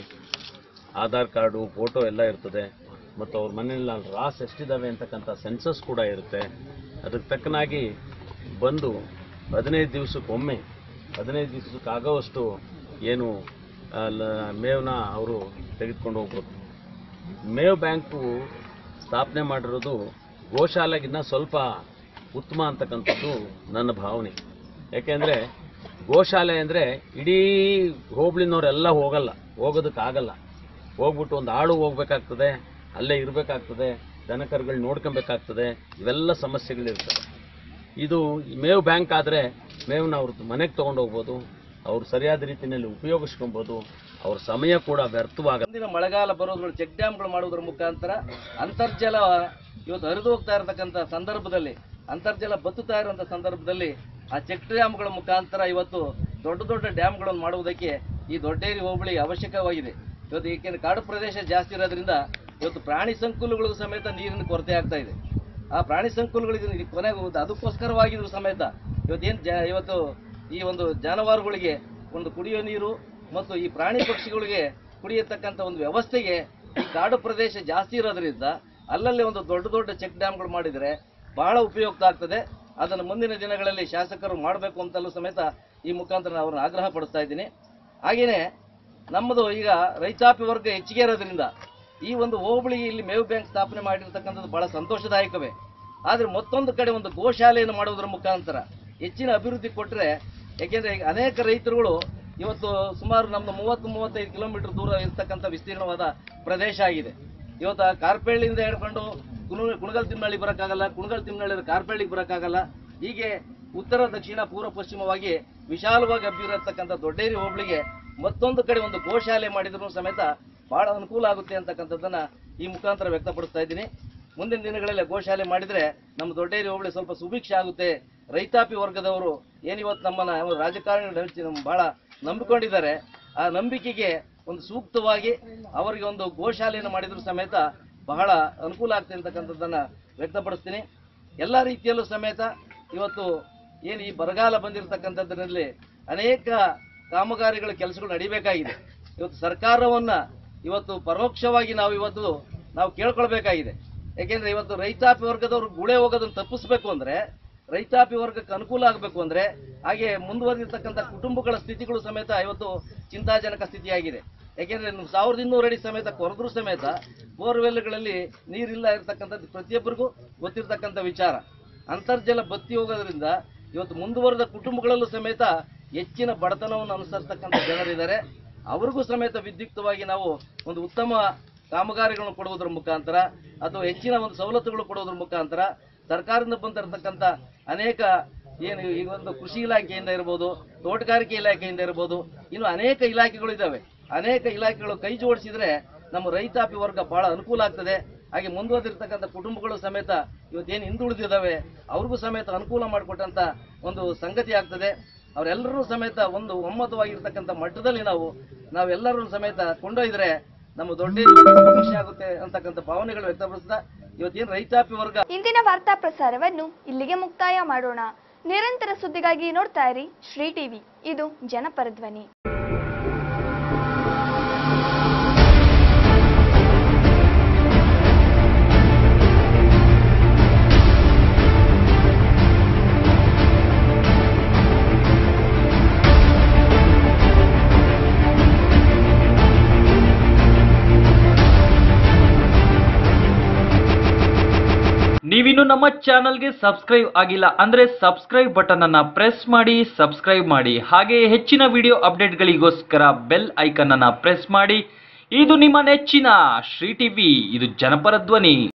ಆಧಾರ್ ಕಾರ್ಡು ಫೋಟೋ ಎಲ್ಲ ಇರ್ತದೆ ಮತ್ತು ಅವ್ರ ಮನೆಯಲ್ಲಿ ಅಲ್ಲಿ ರಾಸ್ ಎಷ್ಟಿದ್ದಾವೆ ಅಂತಕ್ಕಂಥ ಸೆನ್ಸಸ್ ಕೂಡ ಇರುತ್ತೆ ಅದಕ್ಕೆ ತಕ್ಕನಾಗಿ ಬಂದು ಹದಿನೈದು ದಿವಸಕ್ಕೊಮ್ಮೆ ಹದಿನೈದು ದಿವಸಕ್ಕಾಗೋವಷ್ಟು ಏನು ಅಲ್ಲ ಮೇವನ್ನ ಅವರು ತೆಗೆದುಕೊಂಡು ಹೋಗ್ಬೋದು ಮೇವ್ ಬ್ಯಾಂಕು ಸ್ಥಾಪನೆ ಮಾಡಿರೋದು ಗೋಶಾಲೆಗಿನ್ನ ಸ್ವಲ್ಪ ಉತ್ತಮ ಅಂತಕ್ಕಂಥದ್ದು ನನ್ನ ಭಾವನೆ ಯಾಕೆಂದರೆ ಗೋಶಾಲೆ ಅಂದರೆ ಇಡೀ ಹೋಬಳಿನವರೆಲ್ಲ ಹೋಗಲ್ಲ ಹೋಗೋದಕ್ಕಾಗಲ್ಲ ಹೋಗ್ಬಿಟ್ಟು ಒಂದು ಆಳು ಹೋಗ್ಬೇಕಾಗ್ತದೆ ಅಲ್ಲೇ ಇರಬೇಕಾಗ್ತದೆ ದನಕರುಗಳು ನೋಡ್ಕೊಬೇಕಾಗ್ತದೆ ಇವೆಲ್ಲ ಸಮಸ್ಯೆಗಳಿರ್ತವೆ ಇದು ಮೇವು ಬ್ಯಾಂಕ್ ಆದರೆ ಮೇವನ್ನ ಅವ್ರ ಮನೆಗೆ ತೊಗೊಂಡು ಹೋಗ್ಬೋದು ಅವ್ರು ಸರಿಯಾದ ರೀತಿಯಲ್ಲಿ ಉಪಯೋಗಿಸ್ಕೊಬೋದು ಅವ್ರ ಸಮಯ ಕೂಡ ವ್ಯರ್ಥವಾಗಲ್ಲ ಮುಂದಿನ ಮಳೆಗಾಲ ಬರೋದ್ರಲ್ಲಿ ಚೆಕ್ ಡ್ಯಾಮ್ಗಳು ಮಾಡುವುದರ ಮುಖಾಂತರ ಅಂತರ್ಜಲ ಇವತ್ತು ಹರಿದು ಹೋಗ್ತಾ ಇರತಕ್ಕಂಥ ಸಂದರ್ಭದಲ್ಲಿ ಅಂತರ್ಜಲ ಬತ್ತುತ್ತಾ ಇರುವಂಥ ಸಂದರ್ಭದಲ್ಲಿ ಆ ಚೆಕ್ ಡ್ಯಾಮ್ಗಳ ಮುಖಾಂತರ ಇವತ್ತು ದೊಡ್ಡ ದೊಡ್ಡ ಡ್ಯಾಮ್ಗಳನ್ನು ಮಾಡುವುದಕ್ಕೆ ಈ ದೊಡ್ಡೇರಿ ಹೋಬಳಿ ಅವಶ್ಯಕವಾಗಿದೆ ಇವತ್ತು ಏಕೆಂದರೆ ಕಾಡು ಪ್ರದೇಶ ಜಾಸ್ತಿ ಇರೋದ್ರಿಂದ ಇವತ್ತು ಪ್ರಾಣಿ ಸಂಕುಲಗಳಿಗೂ ಸಮೇತ ನೀರಿನ ಕೊರತೆ ಆಗ್ತಾ ಇದೆ ಆ ಪ್ರಾಣಿ ಸಂಕುಲಗಳಿಗೆ ಕೊನೆಗೆ ಒಂದು ಅದಕ್ಕೋಸ್ಕರವಾಗಿದ್ರು ಸಮೇತ ಇವತ್ತೇನು ಜ ಇವತ್ತು ಈ ಒಂದು ಜಾನುವಾರುಗಳಿಗೆ ಒಂದು ಕುಡಿಯೋ ನೀರು ಮತ್ತು ಈ ಪ್ರಾಣಿ ಪಕ್ಷಿಗಳಿಗೆ ಕುಡಿಯತಕ್ಕಂಥ ಒಂದು ವ್ಯವಸ್ಥೆಗೆ ಈ ಕಾಡು ಪ್ರದೇಶ ಜಾಸ್ತಿ ಇರೋದ್ರಿಂದ ಅಲ್ಲಲ್ಲಿ ಒಂದು ದೊಡ್ಡ ದೊಡ್ಡ ಚೆಕ್ ಡ್ಯಾಮ್ಗಳು ಮಾಡಿದರೆ ಬಹಳ ಉಪಯುಕ್ತ ಆಗ್ತದೆ ಅದನ್ನು ಮುಂದಿನ ದಿನಗಳಲ್ಲಿ ಶಾಸಕರು ಮಾಡಬೇಕು ಅಂತಲೂ ಸಮೇತ ಈ ಮುಖಾಂತರ ನಾನು ಅವ್ರನ್ನ ಆಗ್ರಹ ಪಡಿಸ್ತಾ ಇದ್ದೀನಿ ಹಾಗೆಯೇ ನಮ್ಮದು ಈಗ ರೈತಾಪಿ ವರ್ಗ ಹೆಚ್ಚಿಗೆ ಇರೋದ್ರಿಂದ ಈ ಒಂದು ಹೋಬಳಿ ಇಲ್ಲಿ ಮೇವು ಬ್ಯಾಂಕ್ ಸ್ಥಾಪನೆ ಮಾಡಿರ್ತಕ್ಕಂಥದ್ದು ಬಹಳ ಸಂತೋಷದಾಯಕವೇ ಆದರೆ ಮತ್ತೊಂದು ಕಡೆ ಒಂದು ಗೋಶಾಲೆಯನ್ನು ಮಾಡುವುದರ ಮುಖಾಂತರ ಹೆಚ್ಚಿನ ಅಭಿವೃದ್ಧಿ ಕೊಟ್ಟರೆ ಯಾಕೆಂದರೆ ಈಗ ಅನೇಕ ರೈತರುಗಳು ಇವತ್ತು ಸುಮಾರು ನಮ್ಮದು ಮೂವತ್ತು ಮೂವತ್ತೈದು ಕಿಲೋಮೀಟರ್ ದೂರ ಇರ್ತಕ್ಕಂಥ ವಿಸ್ತೀರ್ಣವಾದ ಪ್ರದೇಶ ಆಗಿದೆ ಇವತ್ತು ಆ ಕಾರ್ಪೇಳಿಂದ ಹಿಡ್ಕೊಂಡು ಕುಣ ಕುಣಗಲ್ ತಿಮ್ಮನಹಳ್ಳಿ ಬರೋಕ್ಕಾಗಲ್ಲ ಕುಣಗಲ್ ತಿಮ್ಮನಹಳ್ಳಿ ಕಾರ್ಪೇಳಿಗೆ ಬರೋಕ್ಕಾಗಲ್ಲ ಹೀಗೆ ಉತ್ತರ ದಕ್ಷಿಣ ಪೂರ್ವ ಪಶ್ಚಿಮವಾಗಿ ವಿಶಾಲವಾಗಿ ಹಬ್ಬಿರತಕ್ಕಂಥ ದೊಡ್ಡೇರಿ ಹೋಬಳಿಗೆ ಮತ್ತೊಂದು ಕಡೆ ಒಂದು ಗೋಶಾಲೆ ಮಾಡಿದ್ರು ಸಮೇತ ಬಹಳ ಅನುಕೂಲ ಆಗುತ್ತೆ ಅಂತಕ್ಕಂಥದ್ದನ್ನ ಈ ಮುಖಾಂತರ ವ್ಯಕ್ತಪಡಿಸ್ತಾ ಇದ್ದೀನಿ ಮುಂದಿನ ದಿನಗಳಲ್ಲಿ ಗೋಶಾಲೆ ಮಾಡಿದ್ರೆ ನಮ್ಮ ದೊಡ್ಡೇರಿ ಹೋಬಳಿ ಸ್ವಲ್ಪ ಸುಭಿಕ್ಷೆ ಆಗುತ್ತೆ ರೈತಾಪಿ ವರ್ಗದವರು ಏನಿವತ್ತು ನಮ್ಮನ್ನ ಅವರು ರಾಜಕಾರಣಿ ನಮ್ಮ ಬಹಳ ನಂಬಿಕೊಂಡಿದ್ದಾರೆ ಆ ನಂಬಿಕೆಗೆ ಒಂದು ಸೂಕ್ತವಾಗಿ ಅವರಿಗೆ ಒಂದು ಗೋಶಾಲೆಯನ್ನು ಮಾಡಿದ್ರು ಸಮೇತ ಬಹಳ ಅನುಕೂಲ ಆಗ್ತದೆ ಅಂತಕ್ಕಂಥದ್ದನ್ನ ವ್ಯಕ್ತಪಡಿಸ್ತೀನಿ ಎಲ್ಲ ರೀತಿಯಲ್ಲೂ ಸಮೇತ ಇವತ್ತು ಏನು ಈ ಬರಗಾಲ ಬಂದಿರತಕ್ಕಂಥದ್ರಲ್ಲಿ ಅನೇಕ ಕಾಮಗಾರಿಗಳ ಕೆಲಸಗಳು ನಡಿಬೇಕಾಗಿದೆ ಇವತ್ತು ಸರ್ಕಾರವನ್ನ ಇವತ್ತು ಪರೋಕ್ಷವಾಗಿ ನಾವು ಇವತ್ತು ನಾವು ಕೇಳ್ಕೊಳ್ಬೇಕಾಗಿದೆ ಯಾಕೆಂದ್ರೆ ಇವತ್ತು ರೈತಾಪಿ ವರ್ಗದವರು ಗುಳೆ ಹೋಗೋದನ್ನು ತಪ್ಪಿಸ್ಬೇಕು ಅಂದ್ರೆ ರೈತಾಪಿ ವರ್ಗಕ್ಕೆ ಅನುಕೂಲ ಆಗಬೇಕು ಅಂದ್ರೆ ಹಾಗೆ ಮುಂದುವರೆದಿರ್ತಕ್ಕಂಥ ಕುಟುಂಬಗಳ ಸ್ಥಿತಿಗಳು ಸಮೇತ ಇವತ್ತು ಚಿಂತಾಜನಕ ಸ್ಥಿತಿಯಾಗಿದೆ ಯಾಕೆಂದ್ರೆ ನೀವು ಸಾವಿರದ ಇನ್ನೂರು ಅಡಿ ಸಮೇತ ಕೊರೆದ್ರೂ ಸಮೇತ ಬೋರ್ವೆಲ್ಗಳಲ್ಲಿ ನೀರಿಲ್ಲ ಇರತಕ್ಕಂಥದ್ದು ಪ್ರತಿಯೊಬ್ಬರಿಗೂ ಗೊತ್ತಿರತಕ್ಕಂಥ ವಿಚಾರ ಅಂತರ್ಜಲ ಬತ್ತಿ ಹೋಗೋದ್ರಿಂದ ಇವತ್ತು ಮುಂದುವರೆದ ಕುಟುಂಬಗಳಲ್ಲೂ ಸಮೇತ ಹೆಚ್ಚಿನ ಬಡತನವನ್ನು ಅನುಸರಿಸ್ತಕ್ಕಂಥ ಜನರಿದ್ದಾರೆ ಅವ್ರಿಗೂ ಸಮೇತ ವಿದ್ಯುಕ್ತವಾಗಿ ನಾವು ಒಂದು ಉತ್ತಮ ಕಾಮಗಾರಿಗಳನ್ನು ಕೊಡುವುದರ ಮುಖಾಂತರ ಅಥವಾ ಹೆಚ್ಚಿನ ಒಂದು ಸವಲತ್ತುಗಳು ಕೊಡುವುದರ ಮುಖಾಂತರ ಸರ್ಕಾರದಿಂದ ಬಂದಿರತಕ್ಕಂಥ ಅನೇಕ ಏನು ಈಗ ಒಂದು ಕೃಷಿ ಇಲಾಖೆಯಿಂದ ಇರ್ಬೋದು ತೋಟಗಾರಿಕೆ ಇಲಾಖೆಯಿಂದ ಇರ್ಬೋದು ಇನ್ನು ಅನೇಕ ಇಲಾಖೆಗಳು ಇದ್ದಾವೆ ಅನೇಕ ಇಲಾಖೆಗಳು ಕೈ ಜೋಡಿಸಿದ್ರೆ ನಮ್ಮ ರೈತಾಪಿ ವರ್ಗ ಬಹಳ ಅನುಕೂಲ ಆಗ್ತದೆ ಹಾಗೆ ಮುಂದುವರೆದಿರ್ತಕ್ಕಂಥ ಕುಟುಂಬಗಳು ಸಮೇತ ಇವತ್ತೇನು ಹಿಂದುಳಿದಿದ್ದಾವೆ ಅವ್ರಿಗೂ ಸಮೇತ ಅನುಕೂಲ ಮಾಡಿಕೊಟ್ಟಂತ ಒಂದು ಸಂಗತಿ ಆಗ್ತದೆ ಅವರೆಲ್ಲರೂ ಸಮೇತ ಒಂದು ಒಮ್ಮತವಾಗಿರ್ತಕ್ಕಂಥ ಮಟ್ಟದಲ್ಲಿ ನಾವು ನಾವೆಲ್ಲರೂ ಸಮೇತ ಕೊಂಡೊಯ್ದ್ರೆ ನಮ್ಮ ದೊಡ್ಡ ಸಮಸ್ಯೆ ಆಗುತ್ತೆ ಅಂತಕ್ಕಂಥ ಭಾವನೆಗಳು ವ್ಯಕ್ತಪಡಿಸ್ತಾ ಇವತ್ತೇನು ರೈತಾಪಿ ವರ್ಗ ಇಂದಿನ ವಾರ್ತಾ ಪ್ರಸಾರವನ್ನು ಇಲ್ಲಿಗೆ ಮುಕ್ತಾಯ ಮಾಡೋಣ ನಿರಂತರ ಸುದ್ದಿಗಾಗಿ ನೋಡ್ತಾ ಇರಿ ಶ್ರೀ ಟಿವಿ ಇದು ಜನಪರ ಧ್ವನಿ ನೀವಿನ್ನು ನಮ್ಮ ಚಾನಲ್ಗೆ ಸಬ್ಸ್ಕ್ರೈಬ್ ಆಗಿಲ್ಲ ಅಂದ್ರೆ ಸಬ್ಸ್ಕ್ರೈಬ್ ಬಟನ್ ಅನ್ನ ಪ್ರೆಸ್ ಮಾಡಿ ಸಬ್ಸ್ಕ್ರೈಬ್ ಮಾಡಿ ಹಾಗೆ ಹೆಚ್ಚಿನ ವಿಡಿಯೋ ಅಪ್ಡೇಟ್ಗಳಿಗೋಸ್ಕರ ಬೆಲ್ ಐಕನ್ ಅನ್ನ ಪ್ರೆಸ್ ಮಾಡಿ ಇದು ನಿಮ್ಮ ನೆಚ್ಚಿನ ಶ್ರೀ ಟಿವಿ ಇದು ಜನಪರ ಧ್ವನಿ